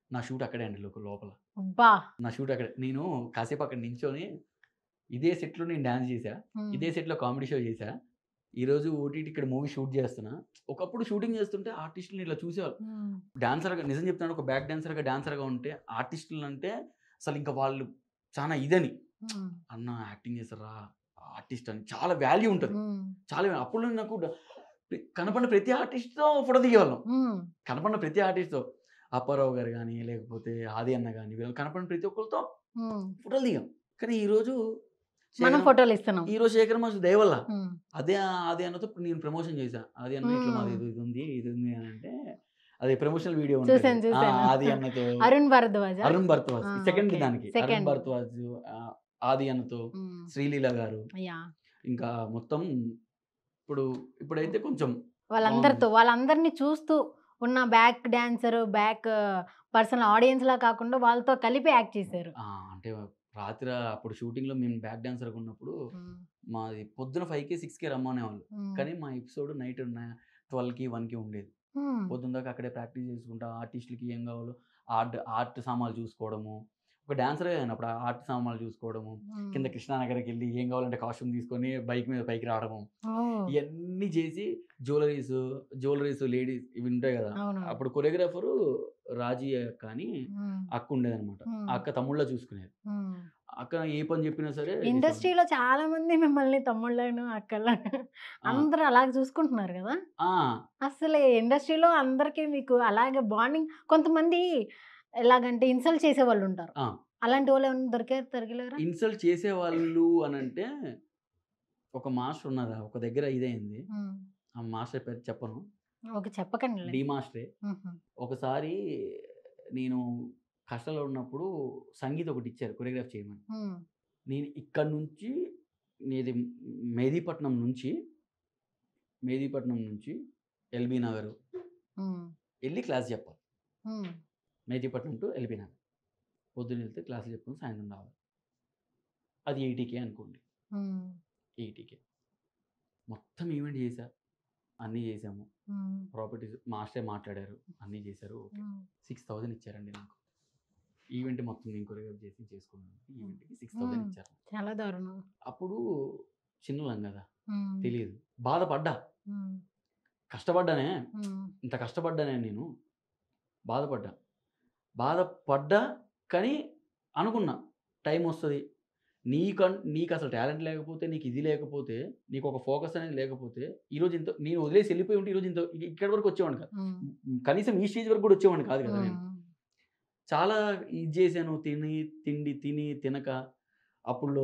నా షూట్ అక్కడే అండి లోక- లోపల బా నా షూట్ అక్కడే నేను కాసేపు అక్కడ నించొని ఇదే సెట్లో నేను డ్యాన్స్ చేశా ఉమ్. ఇదే సెట్లో కామెడీ షో చేశా ఈరోజు ఓటీటీ ఇక్కడ మూవీ షూట్ చేస్తున్నా ఒకప్పుడు షూటింగ్ చేస్తుంటే ఆర్టిస్టులు ఇలా చూసేవాళ్ళు ఉమ్. డాన్సర్గా నిజం చెప్తున్నాను ఒక బ్యాక్ డాన్సర్గా డాన్సర్గా ఉంటే ఆర్టిస్టులు అంటే అసలు ఇంకా వాళ్ళు చాలా ఇదని ఉమ్. అన్న యాక్టింగ్ చేస్తారా ఆర్టిస్ట్ అని చాలా వాల్యూ ఉంటుంది ఉమ్. చాలా value. అప్పుడు నాకు డ- ప్ర- కనపడిన ప్రతి ఆర్టిస్ట్తో ఫోటో దిగేవాళ్ళం ఉమ్. కనపడిన ప్రతి ఆర్టిస్ట్తో అప్పారావు గారు కానీ లేకపోతే ఆది అన్న కానీ వీళ్ళు కనపడిన ప్రతి ఒక్కరితో ఉమ్. ఫోటోలు దిగాం కానీ ఈరోజు మనం శేఖర్- ఫోటోలు ఇస్తున్నాం ఈరోజు శేఖర్ మాస్టర్ దయవల్ల ఉమ్. అదే ఆది అన్నతో నేను ప్రమోషన్ చేశా ఆది అన్న ఇట్లా మాది ఇది ఇది ఉంది ఇది ఉంది అని అంటే అది ప్రమోషనల్ వీడియో చూశాను, చూశాను. ఆది అన్నతో అరుణ్ భరద్వాజ్ అరుణ్ భరద్వాజ్ ఆ, సెకండ్ okay. దానికి Second. అరుణ్ భరద్వాజ్ ఆ, ఆది అన్నతో శ్రీలీల గారు యా ఇంకా మొత్తం ఇప్పుడు ఇప్పుడైతే కొంచెం వాళ్ళందరితో వాళ్ళందరినీ చూస్తూ ఉన్న back dancer back personal audience లా కాకుండా వాళ్ళతో కలిపి యాక్ట్ చేశారు ఆ, అంటే రాత్రి అప్పుడు షూటింగ్ లో మేము బ్యాక్ డాన్సర్ ఉన్నప్పుడు ఉమ్. మాది పొద్దున ఫైవ్ కి సిక్స్ కి రమ్మనేవాళ్ళు ఉమ్. కానీ మా ఎపిసోడ్ నైట్ ట్వెల్వ్ కి వన్ కి ఉండేది ఉమ్. పొద్దున్న దాకా అక్కడే ప్రాక్టీస్ చేసుకుంటా ఆర్టిస్టులకి ఏం కావాలో ఆర్ట్ ఆర్ట్ సామాన్లు చూసుకోవడము ఒక డాన్సర్ అయినప్పుడు ఆర్ట్ సామాన్లు చూసుకోవడము ఉమ్. కింద కృష్ణానగర్కి వెళ్ళి ఏం కావాలంటే కాస్ట్యూమ్ తీసుకొని బైక్ మీద పైకి రావడము ఓ. ఇవన్నీ చేసి జ్యువెలరీస్ జ్యువెలరీస్ లేడీస్ ఇవి ఉంటాయి కదా అవును అప్పుడు కొరియోగ్రాఫరు రాజీ అక్క అని ఉమ్. అక్క ఉండేదన్నమాట ఉమ్. ఆ అక్క తమ్ముళ్ళ చూసుకునేది ఉమ్. అక్క ఏ పని చెప్పినా సరే ఇండస్ట్రీలో చాలా మంది మిమ్మల్ని తమ్ముళ్ళను అక్కలను అందరూ అలాగే చూసుకుంటున్నారు కదా ఆ, అసలు ఇండస్ట్రీలో అందరికీ మీకు అలాగే బాండింగ్ కొంతమంది ఎలాగంటే ఇన్సల్ట్ చేసే వాళ్ళు ఉంటారు ఆ. అలాంటి వాళ్ళు ఏమైనా దొరికారు దొరికలేరా ఇన్సల్ట్ చేసేవాళ్ళు అని అంటే ఒక మాస్టర్ ఉన్నదా ఒక దగ్గర ఇదైంది ఉమ్. ఆ మాస్టర్ పేరు చెప్పను ఓకే చెప్పకండి డి మాస్టరే ఉహు. ఒకసారి నేను కష్టాల్లో ఉన్నప్పుడు సంగీత్ ఒకటి ఇచ్చారు కొరియోగ్రాఫ్ చేయమని ఉమ్. నేను ఇక్కడ నుంచి నేది మెహదీపట్నం నుంచి మెహదీపట్నం నుంచి ఎల్బీ నగర్ ఉమ్. వెళ్ళి క్లాస్ చెప్పాలి ఉమ్. మెహదీపట్నం టు ఎల్బీ నగర్ పొద్దున్న వెళ్తే క్లాసులు చెప్పుకొని సాయంత్రం రావాలి అది ఎయిటీకే అనుకోండి ఉమ్. ఎయిటీకే మొత్తం ఈవెంట్ చేశా అన్నీ చేసాము ఉమ్. ప్రాపర్టీస్ మాస్టర్ మాట్లాడారు అన్నీ చేశారు ఉమ్. సిక్స్ థౌజండ్ ఇచ్చారండి నాకు ఈవెంట్ మొత్తం నేను కొరియోగ్రాఫ్ చేసి చేసుకున్నాను ఈవెంట్కి సిక్స్ థౌజండ్ మ్మ్. ఇచ్చారు చాలా దారుణం అప్పుడు చిన్నలం కదా ఉమ్. తెలియదు బాధపడ్డా ఉమ్. కష్టపడ్డానే ఉమ్. ఇంత కష్టపడ్డానే నేను బాధపడ్డా బాధపడ్డా కానీ అనుకున్నా టైం వస్తుంది నీకు నీకు అసలు టాలెంట్ లేకపోతే నీకు ఇది లేకపోతే నీకు ఒక ఫోకస్ అనేది లేకపోతే ఈరోజు ఇంత నేను వదిలేసి వెళ్ళిపోయి ఉంటే ఈరోజు ఇంత ఇక్కడి వరకు వచ్చేవాడిని కాదు ఉమ్. కనీసం ఈ స్టేజ్ వరకు కూడా వచ్చేవాడిని కాదు కదా నేను ఉమ్. చాలా ఇది చేశాను తిని తిండి తిని తినక అప్పుడు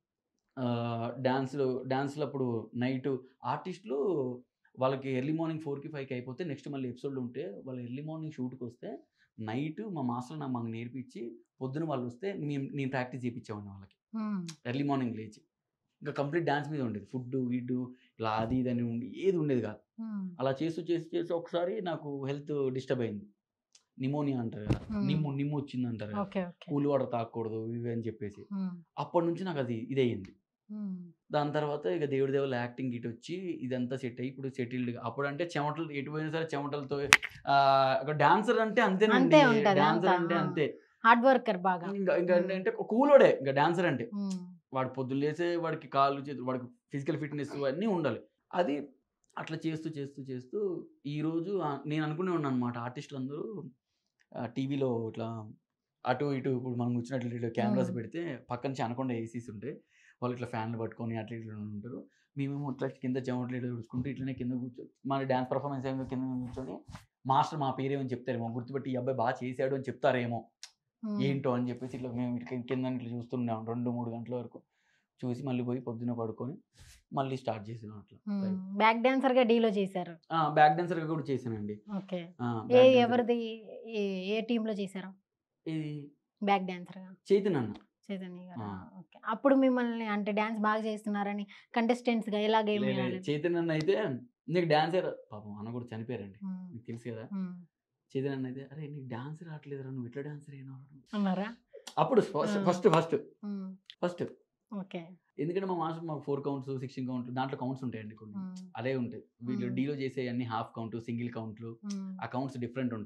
డ్యాన్స్లు డ్యాన్స్లు అప్పుడు నైట్ ఆర్టిస్టులు వాళ్ళకి ఎర్లీ మార్నింగ్ ఫోర్కి ఫైవ్కి అయిపోతే నెక్స్ట్ మళ్ళీ ఎపిసోడ్లు ఉంటే వాళ్ళు ఎర్లీ మార్నింగ్ షూట్కి వస్తే నైట్ మా మాస్టర్ నాకు మాకు నేర్పించి పొద్దున వాళ్ళు వస్తే మేము నేను ప్రాక్టీస్ చేయించేవాడిని వాళ్ళకి ఉమ్. ఎర్లీ మార్నింగ్ లేచి ఇంకా కంప్లీట్ డ్యాన్స్ మీద ఉండేది ఫుడ్ గిడ్డు ఇలా అది ఇది అని ఉండి ఏది ఉండేది కాదు ఉమ్. అలా చేస్తూ చేస్తూ చేస్తూ ఒకసారి నాకు హెల్త్ డిస్టర్బ్ అయింది నిమోనియా అంటారు కదా Hmm. నిమ్ము నిమ్ము వచ్చింది అంటారు కదా ఓకే ఓకే కూల్ వాటర్ తాగకూడదు ఇవి అని చెప్పేసి ఉమ్. అప్పటి నుంచి నాకు అది ఇదయ్యింది ఉమ్. దాని తర్వాత ఇక దేవుడి దేవుళ్ళ యాక్టింగ్ ఇటు వచ్చి ఇదంతా సెట్ అయ్యి ఇప్పుడు సెటిల్డ్ అప్పుడు అంటే చెమటలు ఎటు పోయినా సరే చెమటలతో ఆ, ఒక డాన్సర్ అంటే అంతేనండి అంతే ఉంటది, డాన్సర్ అంతా, అంటే ఆ. అంతే హార్డ్ వర్కర్ బాగా ఇంకా ఇంకా Hmm. అంటే కూలోడే ఇంకా డాన్సర్ అంటే ఉమ్. వాడు పొద్దున్న లేసే వాడికి కాళ్ళు చేతులు వాడికి ఫిజికల్ ఫిట్నెస్ అన్నీ ఉండాలి అది అట్లా చేస్తూ చేస్తూ చేస్తూ ఈరోజు ఆ- నేను అనుకునే ఉన్నాను అనమాట ఆర్టిస్టులు అందరూ టీవీలో ఇట్లా అటు ఇటు ఇప్పుడు మనం కూర్చున్నట్లు ఇట్లా కెమెరాస్ Hmm. పెడితే పక్క నుంచి అనకుండా ఏసీస్ ఉంటాయి వాళ్ళు ఇట్లా ఫ్యాన్లు పట్టుకొని అట్లా ఇట్లా ఉంటారు మేమేమో ఇట్లా కింద చెమటలు ఇట్లా చూసుకుంటూ ఇట్లనే కింద కూర్చో మన డ్యాన్స్ పర్ఫార్మెన్స్ ఏమో కింద కూర్చొని మాస్టర్ మా పేరేమో చెప్తారేమో గుర్తుపెట్టి ఈ అబ్బాయి బాగా చేశాడు అని చెప్తారేమో ఉమ్. ఏంటో అని చెప్పేసి ఇట్లా మేము ఇట్లా కింద ఇట్లా చూస్తున్నాం రెండు మూడు గంటల వరకు చూసి మళ్ళీ పోయి పొద్దున పడుకొని మళ్ళీ స్టార్ట్ చేసినాం అట్లా ఉమ్. బ్యాక్ డాన్సర్ గా డీలో చేశారు బ్యాక్ డాన్సర్ కూడా చేశానండి ఓకే ఆ, ఏ back dancer. ఎవరిది ఏ ఏ టీమ్ లో చేశారు ఇది బ్యాక్ డాన్సర్ గా చైతన్య అన్న చైతన్య గారు ఆ. ఓకే అప్పుడు మిమ్మల్ని అంటే డాన్స్ బాగా చేస్తున్నారని కంటెస్టెంట్స్ గా ఎలా గేమ్ లే- లే, చైతన్య అన్న అయితే నీకు డాన్సర్ పాపం అన్న కూడా చనిపోయారండి మీకు తెలుసు కదా చైతన్య అన్న అయితే అరే నీకు డాన్స్ రావట్లేదురా నువ్వు ఇట్లా డాన్సర్ అయినా అన్నారా అప్పుడు ఆ. First first um. First okay ఎందుకంటే మా మాస్టర్ మాకు ఫోర్ కౌంట్స్ సిక్స్టీన్ కౌంట్ దాంట్లో కౌంట్స్ ఉంటాయండి కొన్ని ఉమ్. అదే ఉంటాయి వీళ్ళు మ్మ్. డీలో చేసే అన్ని హాఫ్ కౌంట్ సింగిల్ కౌంట్లు ఉమ్. ఆ కౌంట్స్ డిఫరెంట్ ఉంటాయి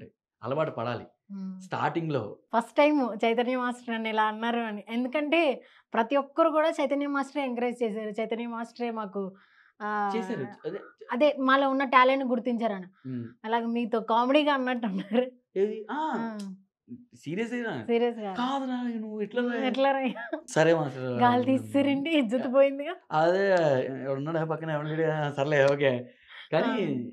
అలవాటు పడాలి స్టార్టింగ్లో ఫస్ట్ టైం చైతన్య మాస్టర్ అని ఇలా అన్నారు అని ఎందుకంటే ప్రతి ఒక్కరు కూడా చైతన్య మాస్టర్ ఎంకరేజ్ చేశారు చైతన్య మాస్టరే మాకు ఆ, చేశారు అదే అదే మాలో ఉన్న టాలెంట్ గుర్తించారని ఉమ్, అలాగే మీతో కామెడీగా అన్నట్టు అన్నారు ఏది సీరియస్ సీరియస్ గా కాదురా నువ్వు ఎట్లా రా? ఎట్లా రా? సరే మాస్టర్ గాలి తీస్తారండి ఇజ్జత్ పోయిందిగా అదే ఉన్నాడు పక్కన ఎవరు సర్లే ఓకే కానీ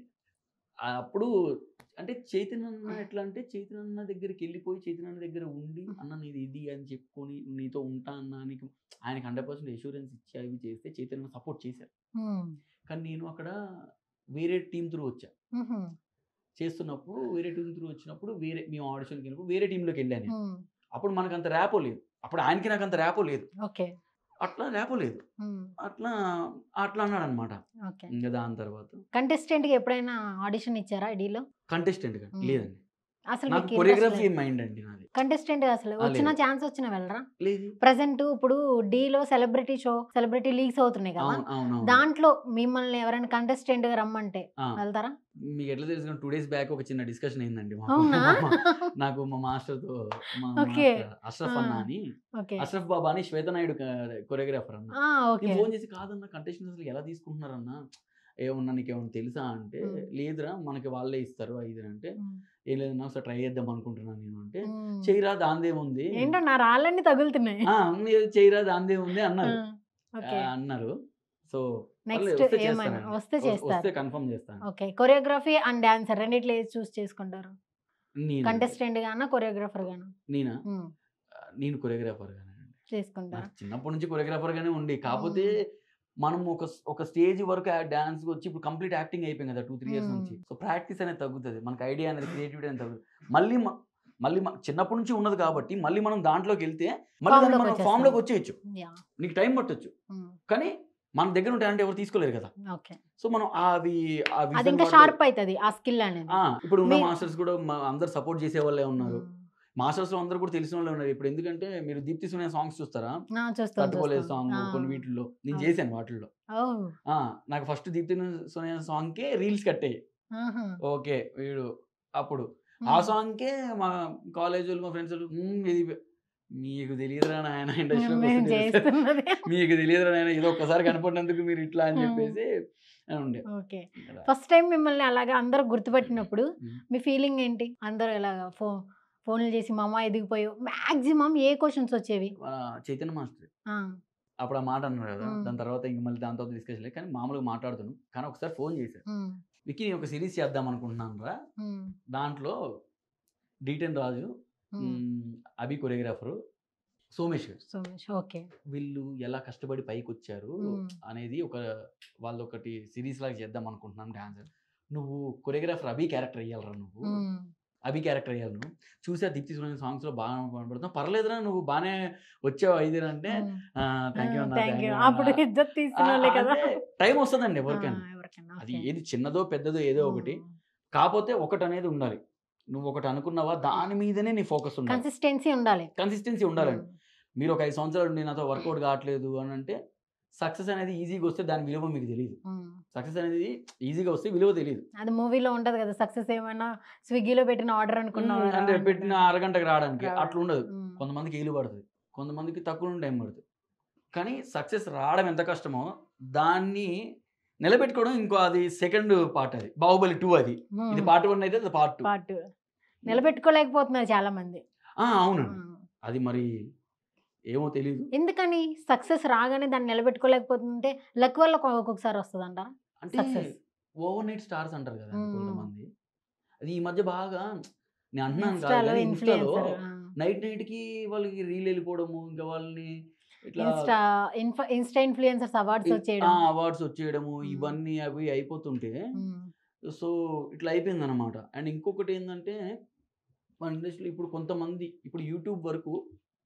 ఆ అప్పుడు అంటే చైతన్య అన్న ఎట్లా అంటే చైతన్య అన్న దగ్గరికి వెళ్ళిపోయి చైతన్య అన్న దగ్గర ఉండి అన్న నీది ఇది అని చెప్పుకొని నీతో ఉంటా అన్న నీకు ఆయనకి హండ్రెడ్ పర్సెంట్ ఎష్యూరెన్స్ ఇచ్చి అవి చేస్తే చైతన్య సపోర్ట్ చేశారు ఉమ్, కానీ నేను అక్కడ వేరే టీం త్రూ వచ్చా ఉహు, చేస్తున్నప్పుడు వేరే టీం త్రూ వచ్చినప్పుడు వేరే మేము ఆడిషన్కి వెళ్ళినప్పుడు వేరే టీంలోకి వెళ్ళాను నేను. ఉమ్, అప్పుడు మనకు అంత ర్యాపో లేదు అప్పుడు ఆయనకి నాకు అంత ర్యాపో లేదు ఓకే అట్లా ర్యాపో లేదు ఉమ్, అట్లా అట్లా అన్నాడు అనమాట ఓకే ఇంకా దాని తర్వాత కంటెస్టెంట్ కి ఎప్పుడైనా ఆడిషన్ ఇచ్చారా డీలో కంటెస్టెంట్ గా మ్మ్. లేదండి అసలు నాకు మీకు కొరియోగ్రఫీ మైండ్ అండి నాది కంటెస్టెంట్ అసలు ఆ, వచ్చిన లేదు. ఛాన్స్ వచ్చిన వెళ్ళరా లేదు ప్రజెంట్ ఇప్పుడు డీలో సెలబ్రిటీ షో సెలబ్రిటీ లీగ్స్ అవుతున్నాయి కదా అవును అవును అవును. దాంట్లో మిమ్మల్ని ఎవరైనా కంటెస్టెంట్ గా రమ్మంటే ఆ, వెళ్తారా మీకు ఎట్లా తెలుసు టూ డేస్ బ్యాక్ ఒక చిన్న డిస్కషన్ అయిందండి మాకు. అవునా మా- నాకు మా మాస్టర్ తో మా Okay. మాస్టర్ అష్రఫ్ అన్న ఆ. అని ఓకే అష్రఫ్ బాబా అని శ్వేతనాయుడు కొరియోగ్రాఫర్ అన్న ఆ, ఓకే నేను ఫోన్ చేసి కాదన్న కంటెస్టెంట్స్ అసలు ఎలా తీసుకుంటున్నారన్న ఏమన్నా నీకు ఏమన్నా తెలుసా అంటే మ్మ్. లేదురా మనకి వాళ్ళే ఇస్తారు అది ఇది అంటే ఉమ్, ఏం లేదన్నా ఒకసారి ట్రై చేద్దాం అనుకుంటున్నాను నేను అంటే ఉమ్. చేయరా దాందేముంది ఏంటో నా రాళ్ళన్నీ తగులుతున్నాయి ఆ, మీరు చేయరా దాందేముంది అన్నారు ఆ, ఓకే ఆ, అన్నారు సో నెక్స్ట్ వస్తే ఏమైనా చేస్తానండి. వస్తే వస్తే చేస్తారు కన్ఫర్మ్ చేస్తాను ఓకే కొరియోగ్రఫీ అండ్ డాన్సర్ రెండిట్లో ఏది చూస్ చేసుకుంటారు నేను కంటెస్టెంట్ గానా కొరియోగ్రాఫర్ గానా నేనా ఉమ్, నేను కొరియోగ్రాఫర్ గానే చేసుకుంటారు నాకు చిన్నప్పటి నుంచి కొరియోగ్రాఫర్ గానే ఉండి కాకపోతే మనం ఒక ఒక స్టేజ్ వరకు డాన్స్ వచ్చి ఇప్పుడు కంప్లీట్ యాక్టింగ్ అయిపోయింది కదా టూ త్రీ ఇయర్స్ Hmm. నుంచి సో ప్రాక్టీస్ అనేది తగ్గుతుంది మనకి ఐడియా అనేది క్రియేటివిటీ అనేది తగ్గుతుంది మళ్ళీ మ- మళ్ళీ మన- చిన్నప్పటి నుంచి ఉన్నది కాబట్టి మళ్ళీ మనం దాంట్లోకి వెళ్తే మళ్ళీ Form దాన్ని లోకి మనం వచ్చేస్తాం. ఫామ్ లోకి వచ్చేయచ్చు యా నీకు టైం పట్టొచ్చు కానీ మన దగ్గర ఉంటే అంటే ఎవరు తీసుకోలేరు కదా ఓకే సో మనం అవి ఆ అది vision ఇంకా వాటిలో- షార్ప్ అవుతుంది ఆ స్కిల్ అనేది ఆ, ఇప్పుడు ఉన్న మీ- మాస్టర్స్ కూడా మా- అందరు సపోర్ట్ చేసే వాళ్ళే ఉన్నారు ఉమ్. మాస్టర్స్ లో అందరూ కూడా తెలిసిన వాళ్ళే ఉన్నారు ఇప్పుడు ఎందుకంటే మీరు దీప్తి సునే సాంగ్స్ చూస్తారా ఆ, చూస్తాం తట్టుకోలేదు చూస్తాం. సాంగ్ ఆ. కొన్ని వీటిల్లో నేను అవును. చేశాను వాటిల్లో ఓ ఆ, నాకు ఫస్ట్ దీప్తి సునే సాంగ్ కే రీల్స్ కట్టాయి ఆహా. ఓకే వీడు అప్పుడు ఆ ఉమ్. సాంగ్ కే మా కాలేజ్ వాళ్ళు మా ఫ్రెండ్స్ వాళ్ళు "మ్మ్, ఇది మీకు తెలియదురా నాయన ఇండస్ట్రీలో మేము చేస్తున్నది మీకు తెలియదురా నాయన ఇది ఒక్కసారి కనపడినందుకు మీరు ఇట్లా అని ఉమ్. చెప్పేసి అని ఉండే ఓకే అలా. ఫస్ట్ టైం మిమ్మల్ని అలాగా అందరూ గుర్తుపట్టినప్పుడు ఉమ్. మీ ఫీలింగ్ ఏంటి అందరూ ఇలాగా ఫోన్ ఫోన్లు చేసి మా అమ్మ ఎదిగిపోయి మాక్సిమం ఏ క్వశ్చన్స్ వచ్చేవి మన చైతన్య మాస్టర్ ఆ, అప్పుడు ఆ మాట అన్నారు కదా ఉమ్. దాని తర్వాత ఇంక మళ్ళీ దాని తర్వాత డిస్కషన్ లేదు కానీ మామూలుగా మాట్లాడుతున్నాం కానీ ఒకసారి ఫోన్ చేశారు ఉమ్, విక్కీ నేను ఒక సిరీస్ చేద్దాం అనుకుంటున్నాను రా ఉమ్, దాంట్లో డీటెన్ రాజు ఉమ్. మ్, అభి కొరియోగ్రాఫరు సోమేష్ గారు సోమేష్ ఓకే వీళ్ళు ఎలా కష్టపడి పైకి వచ్చారు మ్మ్. అనేది ఒక వాళ్ళు ఒకటి సిరీస్ లాగా చేద్దాం అనుకుంటున్నాను డాన్సర్ నువ్వు కొరియోగ్రాఫర్ అభి క్యారెక్టర్ అయ్యాలరా నువ్వు ఉమ్, అభి క్యారెక్టర్ అయ్యాలి నువ్వు చూసా దీప్తి సురేష్ సాంగ్స్ లో బాగా కనపడుతున్నావు పర్లేదురా నువ్వు బాగానే వచ్చావు ఐదు అంటే ఉమ్. థ్యాంక్ యూ ఆ, అన్న thank thank you. you అప్పుడు అన్న. ఇజ్జత్ తీసుకునే కదా టైం వస్తుందండి ఆ, ఎవరికైనా ఎవరికైనా అది ఓకే. ఏది చిన్నదో పెద్దదో ఏదో ఒకటి కాకపోతే ఒకటి అనేది ఉండాలి నువ్వు ఒకటి అనుకున్నావా దాని మీదనే నీ ఫోకస్ ఉండాలి కన్సిస్టెన్సీ ఉండాలి కన్సిస్టెన్సీ ఉండాలండి మీరు ఒక ఐదు సంవత్సరాలు ఉండి నాతో వర్కౌట్ కావట్లేదు అని అంటే సక్సెస్ అనేది ఈజీగా వస్తే దాని విలువ మీకు తెలియదు ఉమ్. సక్సెస్ అనేది ఈజీగా వస్తే విలువ తెలియదు అది మూవీలో ఉంటది కదా సక్సెస్ ఏమైనా స్విగ్గీలో పెట్టిన ఆర్డర్ అనుకున్నావా రా అంటే అని పెట్టిన కదా. అరగంటకు రావడానికి రావడానికి. అట్లా ఉండదు ఉమ్. కొంతమందికి ఏలు పడుతుంది కొంతమందికి తక్కువ టైం పడుతుంది కానీ సక్సెస్ రావడం ఎంత కష్టమో దాన్ని నిలబెట్టుకోవడం ఇంకో అది సెకండ్ పార్ట్ అది బాహుబలి టూ అది ఇది ఉమ్. పార్ట్ వన్ అయితే అది పార్ట్ టూ పార్ట్ నిలబెట్టుకోలేకపోతున్నారు చాలా మంది అవునండి ఉమ్. అది మరి ఏమో తెలియదు ఎందుకని సక్సెస్ రాగానే దాన్ని నిలబెట్టుకోలేకపోతుంటే లక్ వల్ల ఒక్కొ- ఒక్కొక్కసారి వస్తుంది అంటారా అంటే Success. ఓవర్ నైట్ స్టార్స్ అంటారు కదా మ్మ్. కొంతమంది అది ఈ మధ్య బాగా నేను అంటున్నాను కాదు ఇన్స్టాలో కానీ ఇన్స్టాలో ఇన్ఫ్లుయెన్సర్ నైట్ నైట్ కి వాళ్ళకి రీల్ వెళ్ళిపోవడము ఇంకా వాళ్ళని ఇట్లా ఇన్స్టా ఇన్ఫ ఇన్స్టా ఇన్ఫ్లుయెన్సర్స్ అవార్డ్స్ వచ్చేయడం అవార్డ్స్ వచ్చేయడము మ్మ్. ఇవన్నీ అవి అయిపోతుంటే ఉమ్. సో ఇట్లా అయిపోయింది అనమాట అండ్ ఇంకొకటి ఏంటంటే మన ఇండస్ట్రీలో ఇప్పుడు కొంతమంది ఇప్పుడు యూట్యూబ్ వరకు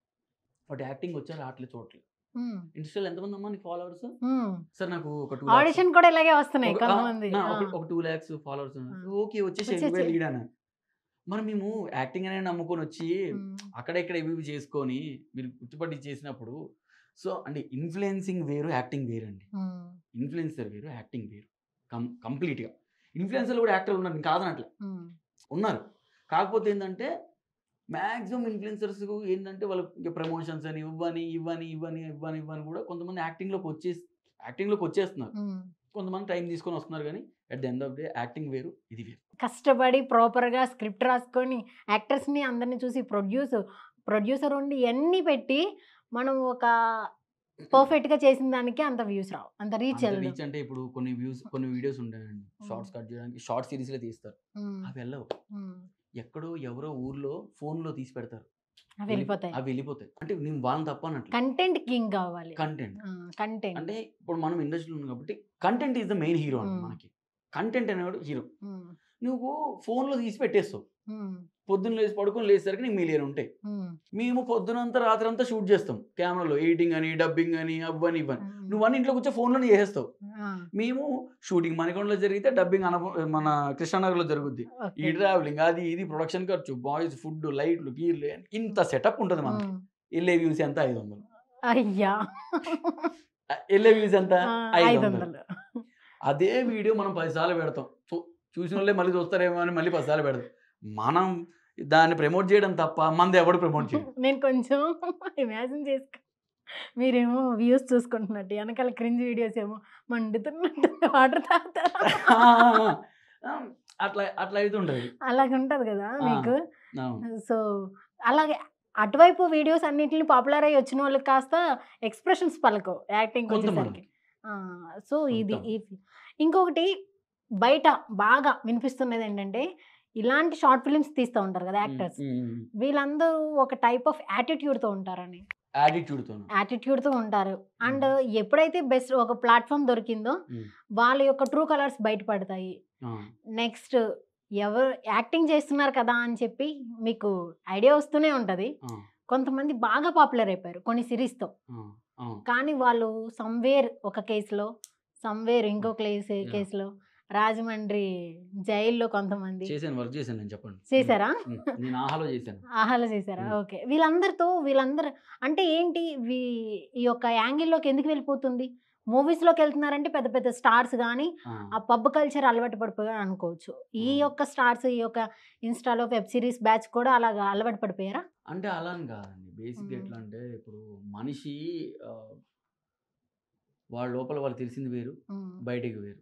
వాటి యాక్టింగ్ వచ్చారు రావట్లేదు చూడట్లేదు ఉమ్. ఇన్స్టాలో ఎంతమంది అమ్మా నీ ఫాలోవర్స్ ఉమ్. సార్ నాకు ఒక టూ ఆడిషన్ కూడా ఇలాగే వస్తున్నాయి ఒక- ఆ, కొంతమంది నా ఆ. ఒక- ఒక టూ ల్యాక్స్ ఫాలోవర్స్ ఆ. ఓకే వచ్చేసి వచ్చేసేయ్. లీడ్ అని మరి మేము యాక్టింగ్ అనేది నమ్ముకొని వచ్చి ఉమ్. అక్కడెక్కడ ఇవి ఇవి చేసుకొని మీరు గుర్తుపట్టి చేసినప్పుడు సో అంటే ఇన్ఫ్లుయెన్సింగ్ వేరు యాక్టింగ్ వేరు అండి ఉమ్. ఇన్ఫ్లుయెన్సర్ వేరు యాక్టింగ్ వేరు కం కంప్లీట్గా ఇన్ఫ్లుయెన్సర్లు కూడా యాక్టర్లు ఉన్నారు నేను కాదనట్లే ఉమ్. ఉన్నారు కాకపోతే ఏంటంటే మ్యాక్సిమం ఇన్ఫ్లుయెన్సర్స్ ఏంటంటే వాళ్ళకి ఇంకా ప్రమోషన్స్ అని ఇవ్వని ఇవ్వని ఇవ్వని ఇవ్వని ఇవ్వని కూడా కొంతమంది యాక్టింగ్లోకి వచ్చే యాక్టింగ్లోకి వచ్చేస్తున్నారు ఉమ్. కొంతమంది టైం తీసుకొని వస్తున్నారు కానీ at the end of day acting వేరు ఇది వేరు కష్టపడి ప్రాపర్గా స్క్రిప్ట్ రాసుకొని యాక్టర్స్ని అందరిని చూసి ప్రొడ్యూస్ ప్రొడ్యూసర్ ఉండి ఇవన్నీ పెట్టి మనం ఒక పర్ఫెక్ట్గా చేసిన దానికి అంత వ్యూస్ రావు అంత రీచ్ వెళ్ళదు రీచ్ అంటే ఇప్పుడు కొన్ని వ్యూస్ కొన్ని వీడియోస్ ఉంటాయండి షార్ట్స్ కట్ చేయడానికి షార్ట్ సిరీస్లో తీస్తారు ఉమ్, అవి వెళ్ళవు ఉమ్. ఎక్కడో ఎవరో ఊర్లో ఫోన్లో తీసి పెడతారు అవి వెళ్ళిపోతాయి అవి వెళ్ళిపోతాయి అంటే నేను వాళ్ళని తప్ప అన్నట్లు కంటెంట్ కింగ్ కావాలి కంటెంట్ కంటెంట్ అంటే ఇప్పుడు మనం ఇండస్ట్రీలో ఉన్నాం కాబట్టి content is the main hero అండి Hmm. మనకి కంటెంట్ అనేవాడు హీరో నువ్వు ఫోన్లో తీసి పెట్టేస్తావు పొద్దున్న లేచి పడుకొని లేచేసరికి నీకు మిలియన్ ఉంటాయి మేము పొద్దునంతా రాత్రి అంతా షూట్ చేస్తాం కెమెరాలో ఎడిటింగ్ అని డబ్బింగ్ అని అవ్వని ఇవ్వని నువ్వు అన్ని ఇంట్లో కూర్చో ఫోన్లోనే చేసేస్తావు మేము షూటింగ్ మనకొండలో జరిగితే డబ్బింగ్ అన మన కృష్ణానగర్లో జరుగుద్ది ఈ ట్రావెలింగ్ అది ఇది ప్రొడక్షన్ ఖర్చు బాయ్స్ ఫుడ్ లైట్లు గీర్లు ఇంత సెటప్ ఉంటుంది మనకి వెళ్ళే వ్యూస్ ఎంత ఐదు వందలు అయ్యా వెళ్ళే వ్యూస్ ఎంత ఆ, ఐదు ఐదు వందలు వందలు అదే వీడియో మనం పదిసార్లు పెడతాం చూ- చూసిన వాళ్ళే మళ్ళీ చూస్తారేమో అని మళ్ళీ పదిసార్లు పెడతాం మనం దాన్ని ప్రమోట్ చేయడం తప్ప మంది ఎవడు ప్రమోట్ చేయడు నేను కొంచెం ఇమాజిన్ చేసుకో మీరేమో వ్యూస్ చూసుకుంటున్నట్టు వెనకాల క్రింజ్ వీడియోస్ ఏమో మండుతున్నట్టు వాటర్ తాగుతారా అట్లా అట్లా అయితే ఉంటుంది అలాగ ఉంటది కదా ఆ. మీకు అవును. సో అలాగే అటువైపు వీడియోస్ అన్నిటిని పాపులర్ అయ్యి వచ్చిన వాళ్ళకి కాస్త ఎక్స్ప్రెషన్స్ పలకవు యాక్టింగ్ కొంతమంది. వచ్చేసరికి సో ఇది కొంత. ఇది ఇంకొకటి బయట బాగా వినిపిస్తున్నది ఏంటంటే ఇలాంటి షార్ట్ ఫిల్మ్స్ తీస్తూ ఉంటారు కదా యాక్టర్స్ ఉమ్, ఉమ్, ఉమ్. వీళ్ళందరూ ఒక టైప్ ఆఫ్ యాటిట్యూడ్తో ఉంటారని Attitude తోను. యాటిట్యూడ్తో ఉంటారు అండ్ ఎప్పుడైతే బెస్ట్ ఒక ప్లాట్ఫామ్ దొరికిందో Mm. వాళ్ళ యొక్క ట్రూ కలర్స్ బయటపడతాయి ఆ, నెక్స్ట్ ఎవరు యాక్టింగ్ చేస్తున్నారు కదా అని చెప్పి మీకు ఐడియా వస్తూనే ఉంటుంది ఆ, కొంతమంది బాగా పాపులర్ అయిపోయారు కొన్ని సిరీస్తో ఆ, ఆ. కానీ వాళ్ళు సమ్వేర్ ఒక కేసులో సమ్వేర్ ఇంకో కేసు Yeah. కేసులో రాజమండ్రి జైల్లో కొంతమంది చేశాను వర్క్ చేశాను నేను చెప్పండి చేశారా ఉమ్, నేను ఆహాలో చేశాను ఆహాలో చేశారా Mm. ఓకే వీళ్ళందరితో వీళ్ళందరూ అంటే ఏంటి వీ ఈ యొక్క యాంగిల్లోకి ఎందుకు వెళ్ళిపోతుంది మూవీస్లోకి వెళ్తున్నారంటే పెద్ద పెద్ద స్టార్స్ కానీ ఆ, ఆ పబ్ కల్చర్ అలవాటు పడిపోయారు అనుకోవచ్చు ఈ Mm. యొక్క స్టార్స్ ఈ యొక్క ఇన్స్టాలో వెబ్ సిరీస్ బ్యాచ్ కూడా అలాగా అలవాటు పడిపోయారా అంటే అలా అని కాదండి బేసిక్ ఉమ్. ఎట్లా అంటే ఇప్పుడు మనిషి ఆ, వాళ్ళ లోపల వాళ్ళు తెలిసింది వేరు Mm. బయటికి వేరు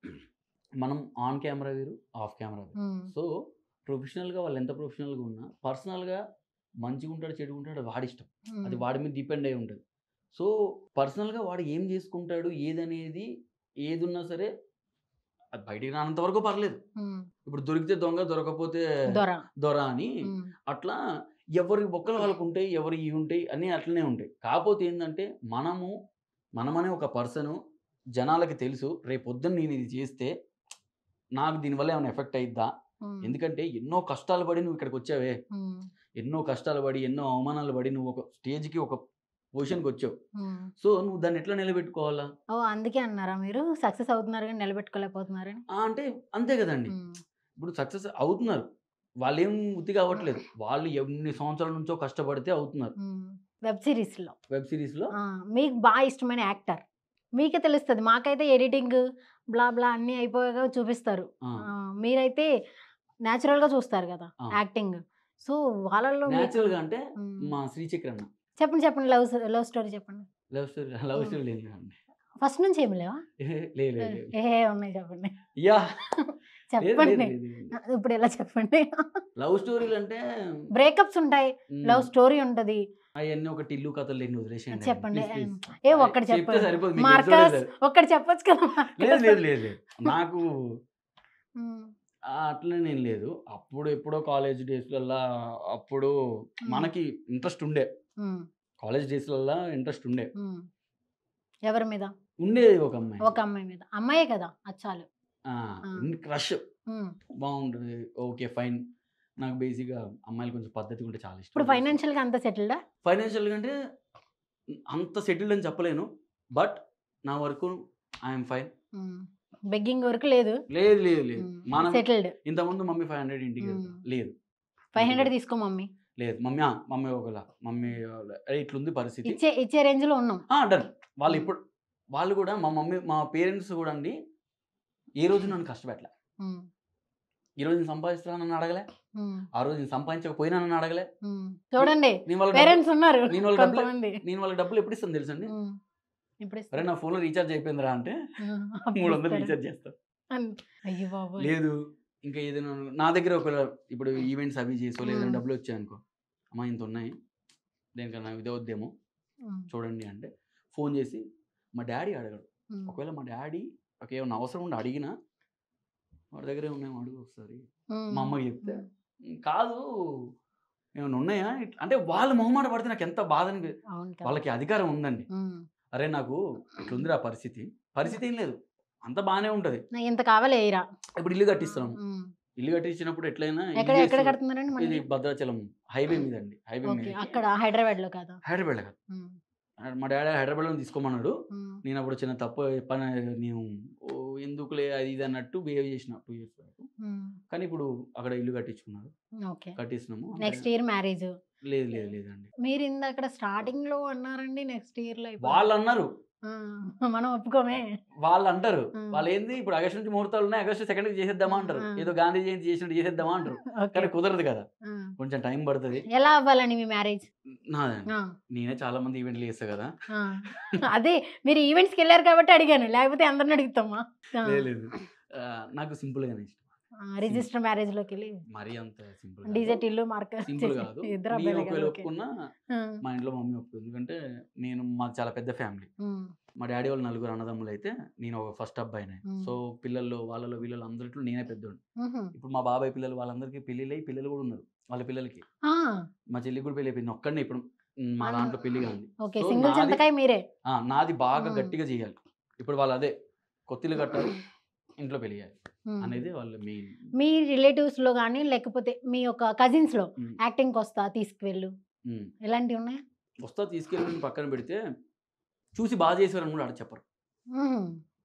మనం ఆన్ కెమెరా వేరు ఆఫ్ కెమెరా వేరు Mm. సో ప్రొఫెషనల్గా వాళ్ళు ఎంత ప్రొఫెషనల్గా ఉన్నా పర్సనల్గా మంచిగా ఉంటాడు చెడుగా ఉంటాడు వాడి ఇష్టం Mm. అది వాడి మీద డిపెండ్ అయి ఉంటుంది సో పర్సనల్గా వాడు ఏం చేసుకుంటాడు ఏదనేది ఏది ఉన్నా సరే అది బయటికి రానంత వరకు పర్లేదు Mm. ఇప్పుడు దొరికితే దొంగ దొరకపోతే దొర దొర అని Mm. అట్లా ఎవరి బొక్కలు వాళ్ళకు ఉంటాయి ఎవరి ఇవి ఉంటాయి అన్నీ అట్లనే ఉంటాయి కాకపోతే ఏంటంటే మనము మనమనే ఒక పర్సన్ జనాలకి తెలుసు రేపు పొద్దున్న నేను ఇది చేస్తే నాకు దీనివల్ల ఏమైనా ఎఫెక్ట్ అయిద్దా Mm. ఎందుకంటే ఎన్నో కష్టాలు పడి నువ్వు ఇక్కడికి వచ్చావే Mm. ఎన్నో కష్టాలు పడి ఎన్నో అవమానాలు పడి నువ్వు ఒక స్టేజ్కి ఒక పొజిషన్కి వచ్చావు Mm. సో నువ్వు దాన్ని ఎట్లా నిలబెట్టుకోవాలా ఓ అందుకే అన్నారా మీరు సక్సెస్ అవుతున్నారు కానీ నిలబెట్టుకోలేకపోతున్నారని ఆ, అంటే అంతే కదండి Mm. ఇప్పుడు సక్సెస్ అవుతున్నారు వాళ్ళు ఏం ఉత్తిగా అవ్వట్లేదు వాళ్ళు ఎన్ని సంవత్సరాల నుంచో కష్టపడితే అవుతున్నారు Mm. వెబ్ సిరీస్లో వెబ్ సిరీస్లో ఆ, మీకు బాగా ఇష్టమైన యాక్టర్ మీకే తెలుస్తుంది మాకైతే ఎడిటింగ్ బ్లా బ్లా అన్నీ అయిపోయాక చూపిస్తారు ఆ, మీరైతే న్యాచురల్గా చూస్తారు కదా ఆ. యాక్టింగ్ సో వాళ్ళలో మీకు- న్యాచురల్గా అంటే మ్మ్. మా శ్రీచక్ర అన్న చెప్పండి చెప్పండి లవ్ లవ్ స్టోరీ చెప్పండి లవ్ స్టోరీ లవ్ స్టోరీ లేదు కదండి ఫస్ట్ నుంచి ఏమి లేవా లేదు లేదు లేదు. ఏ ఉన్నాయి చెప్పండి యా లేదు, చెప్పండి లేదు, లేదు. ఇప్పుడు ఎలా చెప్పండి లవ్ స్టోరీలు అంటే బ్రేకప్స్ ఉంటాయి మ్, లవ్ స్టోరీ ఉంటది అవన్నీ ఒక టిల్లు కథలు ఎన్ని వదిలేసేయండి చెప్పండి. Please, please. ఏ ఒక్కటి చెప్తే చెప్పండి సరిపోదు మీకు మార్కస్ ఎపిసోడే ఒక్కటి చెప్పొచ్చు కదా లేదు లేదు లేదు లేదు నాకు మ్, ఆ, అట్లనే నేను లేదు అప్పుడు ఎప్పుడో కాలేజ్ డేస్లల్లా అప్పుడు మనకి ఇంట్రెస్ట్ ఉండే మ్, కాలేజ్ డేస్లల్లా ఇంట్రెస్ట్ ఉండే మ్. ఎవరి మీద ఉండేది ఒక అమ్మాయి ఒక అమ్మాయి మీద అమ్మాయే కదా అచ్చాలు క్రష్ మ్. బాగుంటుంది ఓకే ఫైన్ నాకు బేసిక్గా అమ్మాయిలు కొంచెం పద్ధతిగా ఉంటే చాలా ఇష్టం ఇప్పుడు ఫైనాన్షియల్గా అంత సెటిల్డా ఫైనాన్షియల్ అంటే అంత సెటిల్డ్ అని చెప్పలేను బట్ నా వరకు ఐఎమ్ ఫైన్ బెగ్గింగ్ వరకు లేదు లేదు లేదు లేదు మనం సెటిల్డ్ ఇంతకుముందు మమ్మీ ఫైవ్ హండ్రెడ్ ఇంటికి వెళ్తా. మ్మ్. లేదు ఫైవ్ హండ్రెడ్ తీసుకో మమ్మీ లేదు మమ్మీ ఆ, మమ్మీ ఒకలా మమ్మీ వాళ్ళ- "అరే, ఇట్లుంది పరిస్థితి ఇచ్చే ఇచ్చే రేంజ్ లో ఉన్నాం డన్ వాళ్ళు ఇప్పుడు వాళ్ళు కూడా మా మమ్మీ మా పేరెంట్స్ కూడా అండి ఏ రోజు నన్ను కష్టపెట్టలే మ్. ఈరోజు నేను సంపాదిస్తున్నా నన్ను అడగలే ఉమ్, ఆ రోజు నేను సంపాదించకపోయినా నన్ను అడగలే ఉమ్. చూడండి నేను వాళ్ళకి పేరెంట్స్ ఉన్నారు నేను వాళ్ళకి డబ్బులు- కొంతమంది నేను వాళ్ళకి డబ్బులు ఎప్పుడు ఇస్తాను తెలుసండి ఉమ్, ఇప్పుడు అరే ఇస్తారు. నా ఫోన్లో రీఛార్జ్ అయిపోయిందిరా అంటే ఉమ్, అప్పుడు మూడు వందలు ఇస్తారు. రీఛార్జ్ చేస్తా అన్- అయ్యో బాబు లేదు ఇంకా ఏదైనా నా దగ్గర ఒక ఇప్పుడు ఈవెంట్స్ అవి చేసో లేదంటే మ్మ్. డబ్బులు వచ్చాయనుకో అమ్మా ఇంత ఉన్నాయి దేనికన్నా ఇదే వద్దేమో చూడండి అంటే ఫోన్ చేసి మా డాడీ అడగడు ఒకవేళ మా డాడీ ఒక ఏమైనా అవసరం ఉండి అడిగినా వాడి దగ్గరే ఉన్నాయి అడుగు ఒకసారి మా అమ్మకి చెప్తే "ఉమ్, కాదు ఏమైనా ఉన్నాయా ఇట్లా- అంటే వాళ్ళు మొహమాట పడితే నాకు ఎంత బాధ అని అవును కదా. వాళ్ళకి అధికారం ఉందండి ఉమ్. అరే నాకు ఇట్లుందిరా పరిస్థితి పరిస్థితి ఏం లేదు అంత బాగానే ఉంటది నాకు ఇంత కావాలి ఎయిరా ఇప్పుడు ఇల్లు కట్టిస్తున్నాం ఉమ్. ఇల్లు కట్టించినప్పుడు ఎట్లయినా ఇల్లు ఎక్కడ ఎక్కడ చేసి- కడుతున్నారండి ఇది మళ్ళీ భద్రాచలం హైవే మీద అండి హైవే ఓకే మీద అక్కడ హైదరాబాద్ లో కాదా హైదరాబాద్ కాదు ఉమ్, మా డాడీ హైదరాబాద్లో తీసుకోమన్నాడు ఉమ్, నేను అప్పుడు చిన్న తప్పు పని నేను ఓ ఎందుకులే అది ఇది అన్నట్టు బిహేవ్ చేసిన టూ ఇయర్స్ బ్యాక్ ఉమ్. కానీ ఇప్పుడు అక్కడ ఇల్లు కట్టించుకున్నారు ఓకే కట్టిస్తున్నాము అంటే- నెక్స్ట్ ఇయర్ మ్యారేజ్ లేదు లేదు లేదండి మీరు ఇంద అక్కడ స్టార్టింగ్ లో అన్నారండి నెక్స్ట్ ఇయర్ లో అయిపోయింది. వాళ్ళు అన్నారు ఆ, మనం ఒప్పుకోమే వాళ్ళు అంటారు ఆ. వాళ్ళు ఏంది ఇప్పుడు ఆగస్ట్ నుంచి ముహూర్తాలు ఉన్నాయి ఆగస్ట్ సెకండ్ కి చేసేద్దామా అంటారు ఆ. ఏదో గాంధీ జయంతి చేసినట్టు చేసేద్దామా అంటారు ఓకే కానీ కుదరదు కదా ఆ. కొంచెం టైం పడుతుంది ఎలా అవ్వాలండి మీ మ్యారేజ్ నాదండి నేనే చాలా మంది ఈవెంట్లు చేస్తా కదా అదే మీరు ఈవెంట్స్కి వెళ్ళారు కాబట్టి అడిగాను లేకపోతే అందరిని అడుగుతామా లేదు, లేదు ఆ, నాకు సింపుల్ గానే ఇష్టం రిజిస్టర్ మ్యారేజ్ లోకి వెళ్ళి మరీ అంత సింపుల్ డీజెట్ ఇల్లు మార్క సింపుల్ కాదు ఇద్దరు నేను అబ్బాయిలే ఒకవేళ కదా, ఓకే. ఒప్పుకున్నా ఆ, మా ఇంట్లో మమ్మీ ఒప్పుకుంది ఎందుకంటే నేను మాది చాలా పెద్ద ఫ్యామిలీ ఉమ్, మా డాడీ వాళ్ళు నలుగురు అన్నదమ్ములు అయితే నేను ఒక ఫస్ట్ అబ్బాయినే మ్మ్. సో పిల్లల్లో వాళ్ళలో వీళ్ళలో అందరిలో నేనే పెద్దోడు ఉహుం. ఇప్పుడు మా బాబాయ్ పిల్లలు వాళ్ళందరికీ పెళ్ళిళ్ళు అయ్యి పిల్లలు కూడా ఉన్నారు వాళ్ళ పిల్లలకి ఆ, మా చెల్లికి కూడా పెళ్ళి అయిపోయింది ఒక్కడనే ఇప్పుడు మ్, మా ఆ. దాంట్లో పెళ్లి కాదు ఓకే సో సింగిల్ నాది- చింతకాయ మీరే ఆ, నాది బాగా మ్మ్. గట్టిగా చేయాలి ఇప్పుడు వాళ్ళు అదే కొత్తిల్లు కట్టాలి ఇంట్లో పెళ్లి చేయాలి ఉమ్. అనేది వాళ్ళ మెయిన్ మీ రిలేటివ్స్ లో కానీ లేకపోతే మీ యొక్క కజిన్స్ లో యాక్టింగ్ వస్తా తీసుకువెళ్ళు ఎలాంటివి ఉన్నాయి వస్తా తీసుకెళ్ళి పక్కన పెడితే చూసి బాగా చేసేవారని కూడా ఆడ చెప్పరు ఉహుం.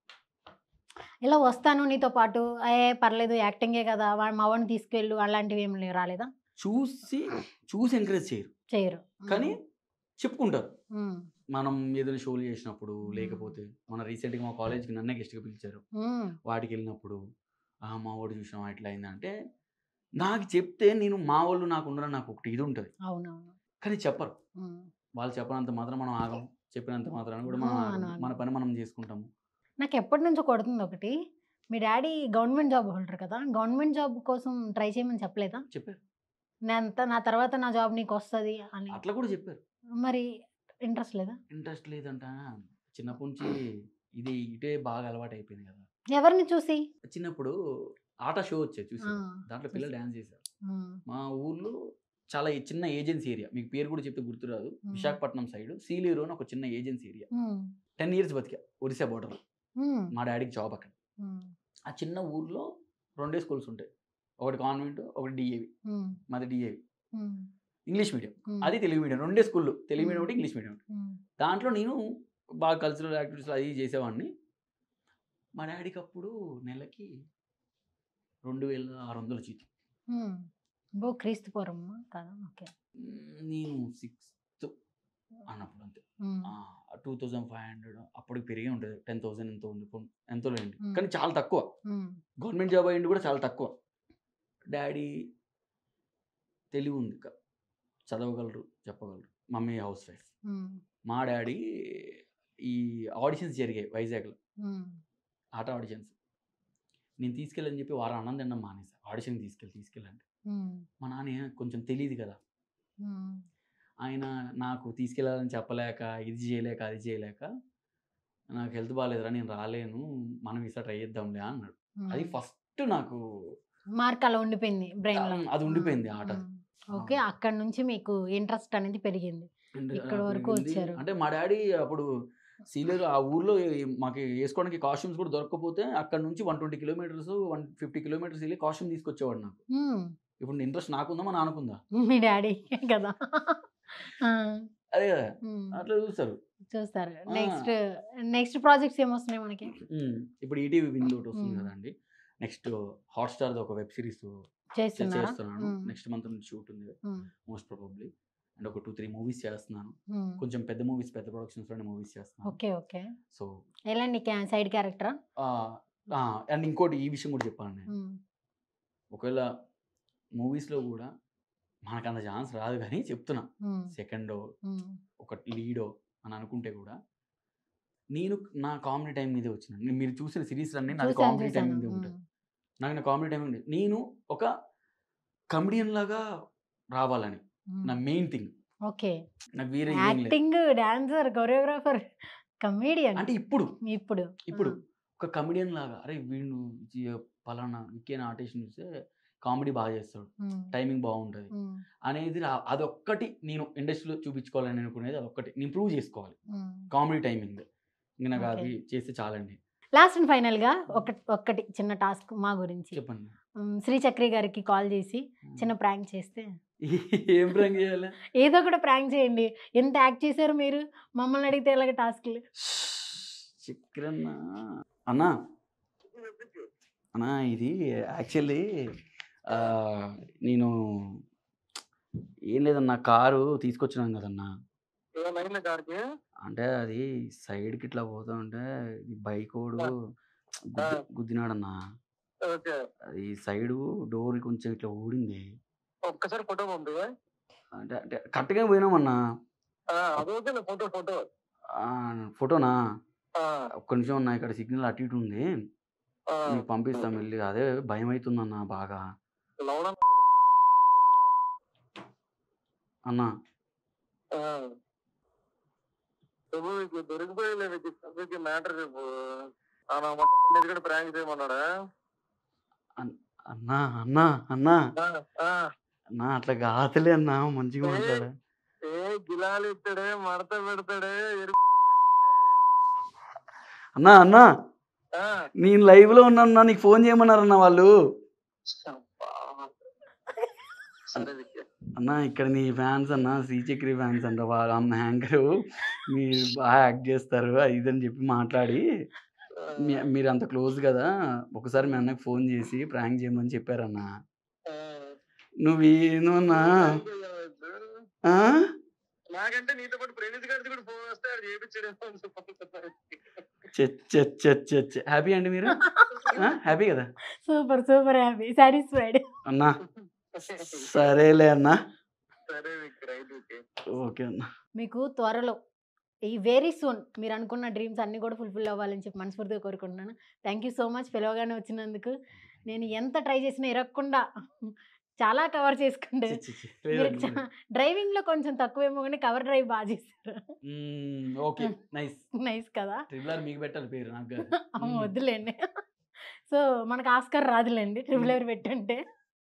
ఇలా వస్తాను నీతో పాటు ఏ పర్లేదు యాక్టింగే కదా వా- మా వాడిని తీసుకెళ్ళు అలాంటివి ఏం లేవు రాలేదా చూసి చూసి ఎంకరేజ్ చేయరు చేయరు కానీ చెప్పుకుంటారు ఉమ్. మనం ఏదైనా షోలు చేసినప్పుడు లేకపోతే మన రీసెంట్గా మా కాలేజ్కి నన్నే గెస్ట్గా పిలిచారు ఉమ్. వాటికి వెళ్ళినప్పుడు "ఆ, మా వాడు చూసినాం ఎట్లా అయిందంటే నాకు చెప్తే నేను మా వాళ్ళు నాకు ఉండడం నాకు ఒకటి ఇది ఉంటుంది అవునవును కానీ చెప్పరు ఉమ్. వాళ్ళు చెప్పినంత మాత్రం మనం ఆగం చెప్పినంత మాత్రాన కూడా మనం ఆ, ఆగం. ఆగం. మన పని మనం చేసుకుంటాము నాకు ఎప్పటి నుంచో కొడుతుంది ఒకటి మీ డాడీ గవర్నమెంట్ జాబ్ హోల్డర్ కదా గవర్నమెంట్ జాబ్ కోసం ట్రై చేయమని చెప్పలేదా చెప్పారు నేను నా తర్వాత నా జాబ్ నీకు వస్తుంది అని అట్లా కూడా చెప్పారు మరి ఇంట్రెస్ట్ లేదా ఇంట్రెస్ట్ లేదంట చిన్నప్పటి నుంచి ఇది ఇటే బాగా అలవాటు అయిపోయింది కదా ఎవరిని చూసి చిన్నప్పుడు ఆట షో వచ్చేది చూసి ఆ, దాంట్లో పిల్లలు చూసా. డ్యాన్స్ చేశారు ఉమ్. మా ఊర్లో చాలా ఈ చిన్న ఏజెన్సీ ఏరియా మీకు పేరు కూడా చెప్తే గుర్తురాదు మ్మ్. విశాఖపట్నం సైడ్ సీలేరు అని ఒక చిన్న ఏజెన్సీ ఏరియా ఉమ్. టెన్ ఇయర్స్ బతికా ఒరిస్సా బోర్డర్ ఉమ్. మా డాడీకి జాబ్ అక్కడ ఉమ్. ఆ చిన్న ఊర్లో రెండే స్కూల్స్ ఉంటాయి ఒకటి కాన్వెంట్ ఒకటి డిఏవి ఉమ్. మాది డిఏవి ఉమ్. ఇంగ్లీష్ మీడియం ఉమ్. అది తెలుగు మీడియం రెండే స్కూళ్ళు తెలుగు మీడియం మ్మ్. ఒకటి ఇంగ్లీష్ మీడియం ఒకటి ఉమ్. దాంట్లో నేను బాగా కల్చరల్ యాక్టివిటీస్ అది చేసేవాడిని మా డాడీకి అప్పుడు నెలకి రెండు వేల ఆరు వందలు జీతం ఉమ్. బో క్రీస్తు పూర్వం కదా ఓకే మ్మ్, నేను సిక్స్త్ అన్నప్పుడు అంతే ఉమ్. టూ థౌజండ్ ఫైవ్ హండ్రెడ్ అప్పటికి పెరిగి ఉంటుంది టెన్ థౌసండ్ ఎంతో ఉంది కొన్- ఎంతో లేండి మ్మ్. కానీ చాలా తక్కువ ఉమ్. గవర్నమెంట్ జాబ్ అయ్యింది కూడా చాలా తక్కువ డాడీ తెలివి ఉంది క- చదవగలరు చెప్పగలరు మమ్మీ హౌస్ వైఫ్ ఉమ్. మా డాడీ ఈ ఆడిషన్స్ జరిగాయి వైజాగ్లో ఉమ్. ఆట ఆడిషన్స్ నేను తీసుకెళ్ళని చెప్పి వారం అన్నం తినడం మానేసా ఆడిషన్ తీసుకెళ్ళి తీసుకెళ్ళండి ఉమ్. మా నాన్న కొంచెం తెలియదు కదా ఉమ్. ఆయన నాకు తీసుకెళ్ళాలని చెప్పలేక ఇది చేయలేక అది చేయలేక నాకు హెల్త్ బాగాలేదురా నేను రాలేను మనం ఈసారి ట్రై చేద్దాంలే అన్నాడు అది ఉమ్. ఫస్ట్ నాకు మార్క్ అలా ఉండిపోయింది బ్రెయిన్ లో అది ఉండిపోయింది ఆట ఉమ్. ఓకే అక్కడ నుంచి మీకు ఇంట్రెస్ట్ అనేది పెరిగింది అంటే ఇక్కడ నాకు వరకు ఉంది. వచ్చారు. అంటే మా డాడీ అప్పుడు సీలేరు ఆ ఊర్లో ఈ- మాకు వేసుకోవడానికి కాస్ట్యూమ్స్ కూడా దొరకకపోతే అక్కడ నుంచి one twenty kilometres one fifty kilometres వెళ్ళి కాస్ట్యూమ్ తీసుకొచ్చేవాడు నాకు ఉమ్. ఇప్పుడు ఇంట్రెస్ట్ నాకుందా మా నాన్నకుందా మీ డాడీ కదా ఆ. అదే కదా ఉమ్. అట్లా చూస్తారు చూస్తారు ఆ. నెక్స్ట్ నెక్స్ట్ ప్రాజెక్ట్స్ ఏమొస్తున్నాయి మనకి ఉమ్, ఇప్పుడు ఈటీవీ విన్ ఒకటి వస్తుంది ఉమ్. కదండి నెక్స్ట్ హాట్స్టార్ ఒక వెబ్ సిరీస్ చేస్తున్నారా చేస్తున్నాను ఉమ్. నెక్స్ట్ మంత్ నుంచి షూట్ ఉంది ఉమ్. మోస్ట్ ప్రాబబ్లీ అండ్ ఒక టూ త్రీ మూవీస్ చేస్తున్నాను ఉమ్. కొంచెం పెద్ద మూవీస్ పెద్ద ప్రొడక్షన్స్ లోనే మూవీస్ చేస్తున్నాను ఓకే ఓకే సో ఎలాంటి సైడ్ క్యారెక్టరా అండ్ ఇంకోటి ఈ విషయం కూడా చెప్పాను నేను ఒకవేళ మూవీస్లో కూడా మనకు అంత ఛాన్స్ రాదు కానీ చెప్తున్నా ఉమ్, సెకండో ఉమ్, ఒక లీడో అని అనుకుంటే కూడా నేను నా కామెడీ టైం మీదే వచ్చిన నేను మీరు చూసిన సిరీస్ అన్నీ నాది చూశాను కామెడీ టైం చూశాను మీదే ఉమ్, ఉంటుంది నాకు నా కామెడీ టైం ఉంది నేను ఒక కమెడియన్ లాగా రావాలని ఉమ్. నా మెయిన్ థింగ్ ఓకే నాకు వేరే ఏం లేదు యాక్టింగ్ డాన్సర్ కొరియోగ్రాఫర్ కమేడియన్ అంటే ఇప్పుడు ఇప్పుడు ఇప్పుడు ఒక కమెడియన్ లాగా అరే వీడు జీ- పలానా విక్కీ అనే ఆర్టిస్ట్ చూస్తే కామెడీ బాగా చేస్తాడు ఉమ్, టైమింగ్ బాగుంటుంది ఉమ్, అనేది రా- అదొక్కటి నేను ఇండస్ట్రీలో చూపించుకోవాలని అనుకునేది అదొక్కటి నేను ప్రూవ్ చేసుకోవాలి ఉమ్. కామెడీ టైమింగ్ ఇంకా నాకు Okay. అవి చేస్తే చాలండి లాస్ట్ అండ్ ఫైనల్ గా ఒక ఒక్కటి చిన్న టాస్క్ మా గురించి చెప్పండి ఉమ్, శ్రీ చక్రి గారికి కాల్ చేసి చిన్న ప్రాంక్ చేస్తే ఏం ప్రాంక్ చేయాలి ఏదో ఒకటి ప్రాంక్ చేయండి ఎంత యాక్ట్ చేశారు మీరు మమ్మల్ని అడిగితే ఎలాగ టాస్క్లు చక్రన్న అన్నా అన్నా ఇది యాక్చువల్లీ నేను ఏం లేదన్నా కారు తీసుకొచ్చినాను కదన్నా ఏమైంది కార్కి అంటే అది సైడ్కి ఇట్లా పోతా ఉంటే బైక్ ఓడు ఆ. గుద్ది- గుద్దినాడన్నా ఓకే అది సైడు డోర్ కొంచెం ఇట్లా ఊడింది ఒక్కసారి ఫోటో పంపి అంటే అంటే కరెక్ట్గా పోయినామన్నా అదొకే ఫోటో ఫోటో ఆ, ఫోటోనా ఒక్క నిమిషం అన్నా ఇక్కడ సిగ్నల్ అటు ఇటు ఉంది నీకు పంపిస్తాం వెళ్ళి అదే భయం అవుతుందన్న బాగా లవడం అన్నా చెప్పు మీకు దొరికిపోయలే మీకు చెప్పేకి మ్యాటర్ చెప్పు ఆయన కూడా ప్రాంక్ చేయమన్నాడా అన్నా అన్నా అన్నా ఆ, ఆ. అన్నా అట్లా కాదులే అన్నా మంచిగా మాట్లాడా ఏ గిలాలు ఇస్తాడే మడత పెడతాడే ఎరుపు అన్నా అన్నా ఆ. నేను లైవ్ లో ఉన్నా నీకు ఫోన్ చేయమన్నారన్న వాళ్ళు అబ్బా. సరే విక్కీ. అన్నా ఇక్కడ నీ ఫ్యాన్స్ అన్న శ్రీచక్రి ఫ్యాన్స్ అంట వాళ్ళు అన్న హ్యాంకర్ మీరు బాగా యాక్ట్ చేస్తారు అది ఇది అని చెప్పి మాట్లాడి మీ- మీరు అంత క్లోజ్ కదా ఒకసారి మీ అన్నకి ఫోన్ చేసి ప్రాంక్ చేయమని చెప్పారన్న ఆ. నువ్వేను అన్నా ప్రాంక్ చేయవద్దు. ఆ? నాకంటే నీతో పాటు ప్రణీత్ గారిది కూడా ఫోన్ వస్తే అది చేయించడేమో అని చెప్పాను. చె చె చె చె చె. హ్యాపీ అండి మీరు ఆ? హ్యాపీ కదా సూపర్ సూపర్ హ్యాపీ సాటిస్ఫైడ్ అన్నా సరేలే అన్నా సరే విక్కీ రైట్ విక్కీ ఓకే అన్న మీకు త్వరలో ఈ వెరీ సూన్ మీరు అనుకున్న డ్రీమ్స్ అన్నీ కూడా ఫుల్ఫిల్ అవ్వాలని చెప్పి మనస్ఫూర్తిగా కోరుకుంటున్నాను థ్యాంక్ యూ సో మచ్ పిలవగానే వచ్చినందుకు నేను ఎంత ట్రై చేసినా ఇరగకుండా చాలా కవర్ చేసుకుంటే చి, చి, చి. మీరు లేదండి. డ్రైవింగ్లో కొంచెం తక్కువేమో కానీ కవర్ డ్రైవ్ బాగా చేస్తారు మ్మ్, ఓకే నైస్ నైస్ కదా ట్రిపుల్ ఆర్ మీకు పెట్టాలి పేరు నాకు కాదు. అమ్మ, మ్మ్. వద్దులేండి సో మనకు ఆస్కర్ రాదులేండి ట్రిపుల్ ఆర్ పెట్టంటే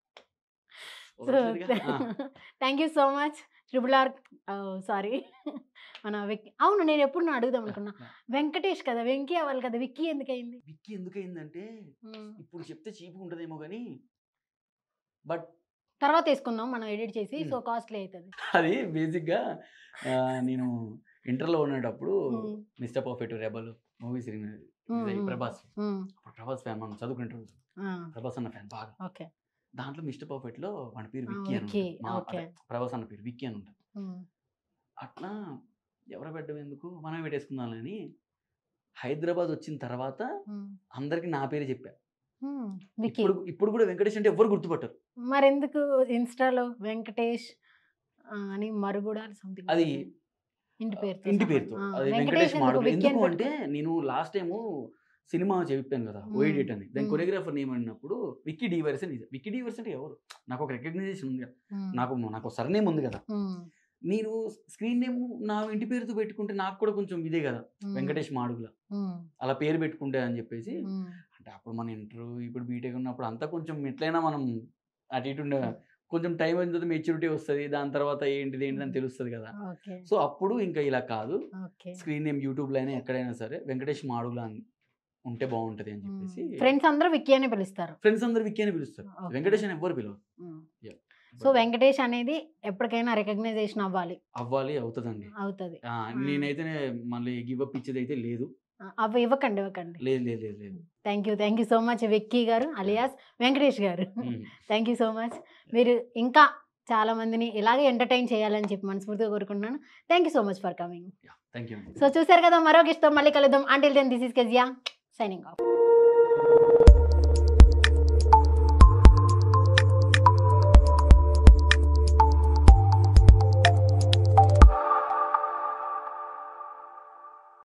సో వదిలేదుగా? ఆ. Thank you so much triple R sorry మన విక్కీ అవును నేను ఎప్పుడు నువ్వు అడుగుదాం అనుకున్నా వెంకటేష్ కదా వెంకీ అవ్వాలి కదా విక్కీ ఎందుకయింది విక్కీ ఎందుకయిందంటే ఇప్పుడు చెప్తే చీప్ ఉంటుందేమో కానీ బట్ తర్వాత వేసుకుందాం మనం ఎడిట్ చేసి Hmm. సో కాస్ట్లీ అవుతుంది అది బేసిక్గా ఆ, నేను ఇంటర్లో ఉండేటప్పుడు Hmm. Mister Perfect Rebel movie cinema Hmm, hmm. Prabhas Hmm. అప్పుడు ప్రభాస్ ఫ్యాన్ మనం చదువుకుంటారు ఆ, ప్రభాస్ అన్న ఫ్యాన్ బాగా ఓకే దాంట్లో మిస్టర్ పర్ఫెక్ట్ లో వాడి పేరు ఆ, విక్కీ అని విక్కీ, ఉంటుంది. మా- ఓకే. అదే, ప్రభాస్ అన్న పేరు విక్కీ అని ఉంటుంది Hmm. అట్లా ఎవరు పెట్టడం ఎందుకు మనం పెట్టేసుకుందామని హైదరాబాద్ వచ్చిన తర్వాత Hmm. అందరికి నా పేరే చెప్పా Hmm. విక్కీ ఇప్పుడు ఇప్పుడు కూడా వెంకటేష్ అంటే ఎవరు గుర్తుపట్టరు మరెందుకు ఇన్స్టాలో వెంకటేష్ ఆ, అని మరుగుడ సంథింగ్ అది ఇంటి పేరుతో ఇంటి సహా. పేరుతో ఆ, అది వెంకటేష్ వెంకటేష్ ఎందుకు మాడుగుల విక్కీ అని ఎందుకు అంటే పెట్టుకో- నేను లాస్ట్ టైము సినిమా చెప్పాను కదా Hmm. ఓయిడిట్ అని దాని Hmm. కొరియోగ్రాఫర్ నేమ్ అన్నప్పుడు విక్కీ డీవర్స్ అని విక్కీ డీవర్స్ అంటే ఎవరు నాకు ఒక రికగ్నైజేషన్ ఉంది కదా Hmm. నాకు నాకు సర్నేమ్ ఉంది కదా Hmm. నేను స్క్రీన్ నేమ్ నా ఇంటి పేరుతో పెట్టుకుంటే నాకు కూడా కొంచెం ఇదే కదా Hmm. వెంకటేష్ మాడుగుల Hmm. అలా పేరు పెట్టుకుంటే అని చెప్పేసి Hmm. అంటే అప్పుడు మన ఇంటర్ ఇప్పుడు బీటెక్ ఉన్నప్పుడు అంతా కొంచెం ఎట్లయినా మనం అటు ఇటు ఉండే కొంచెం టైం అయిన తర్వాత మెచ్యూరిటీ వస్తుంది దాని తర్వాత ఏంటిది ఏంటిది అని తెలుస్తుంది కదా ఓకే సో అప్పుడు ఇంకా ఇలా కాదు ఓకే స్క్రీన్ నేమ్ యూట్యూబ్లో అయినా ఎక్కడైనా సరే వెంకటేష్ మాడుగుల అని ఉంటే బాగుంటది అని చెప్పేసి ఫ్రెండ్స్ అందరూ విక్కీ అని పిలుస్తారు ఫ్రెండ్స్ అందరు విక్కీ అని పిలుస్తారు Okay. వెంకటేష్ అని ఎవ్వరు పిలవరు Yeah. సో వెంకటేష్ అనేది ఎప్పటికైనా రికగ్నైజేషన్ అవ్వాలి అవ్వాలి అవుతుందండి అవుతుంది ఆ, నేనైతే మళ్ళీ గివ్ అప్ ఇచ్చేది అయితే లేదు అవి ఇవ్వకండి ఇవ్వకండి లేదు లేదు లేదు లేదు thank you thank you so much Vicky గారు అలియాస్ వెంకటేష్ గారు మ్మ్. థ్యాంక్ యూ సో మచ్ మీరు ఇంకా చాలా మందిని ఇలాగే ఎంటర్టైన్ చేయాలని చెప్పి మనస్ఫూర్తిగా కోరుకుంటున్నాను thank you so much for coming thank you అండి సో చూసారు కదా మరో గిష్టం మళ్ళీ కలుద్దాం until then this is Kezia signing of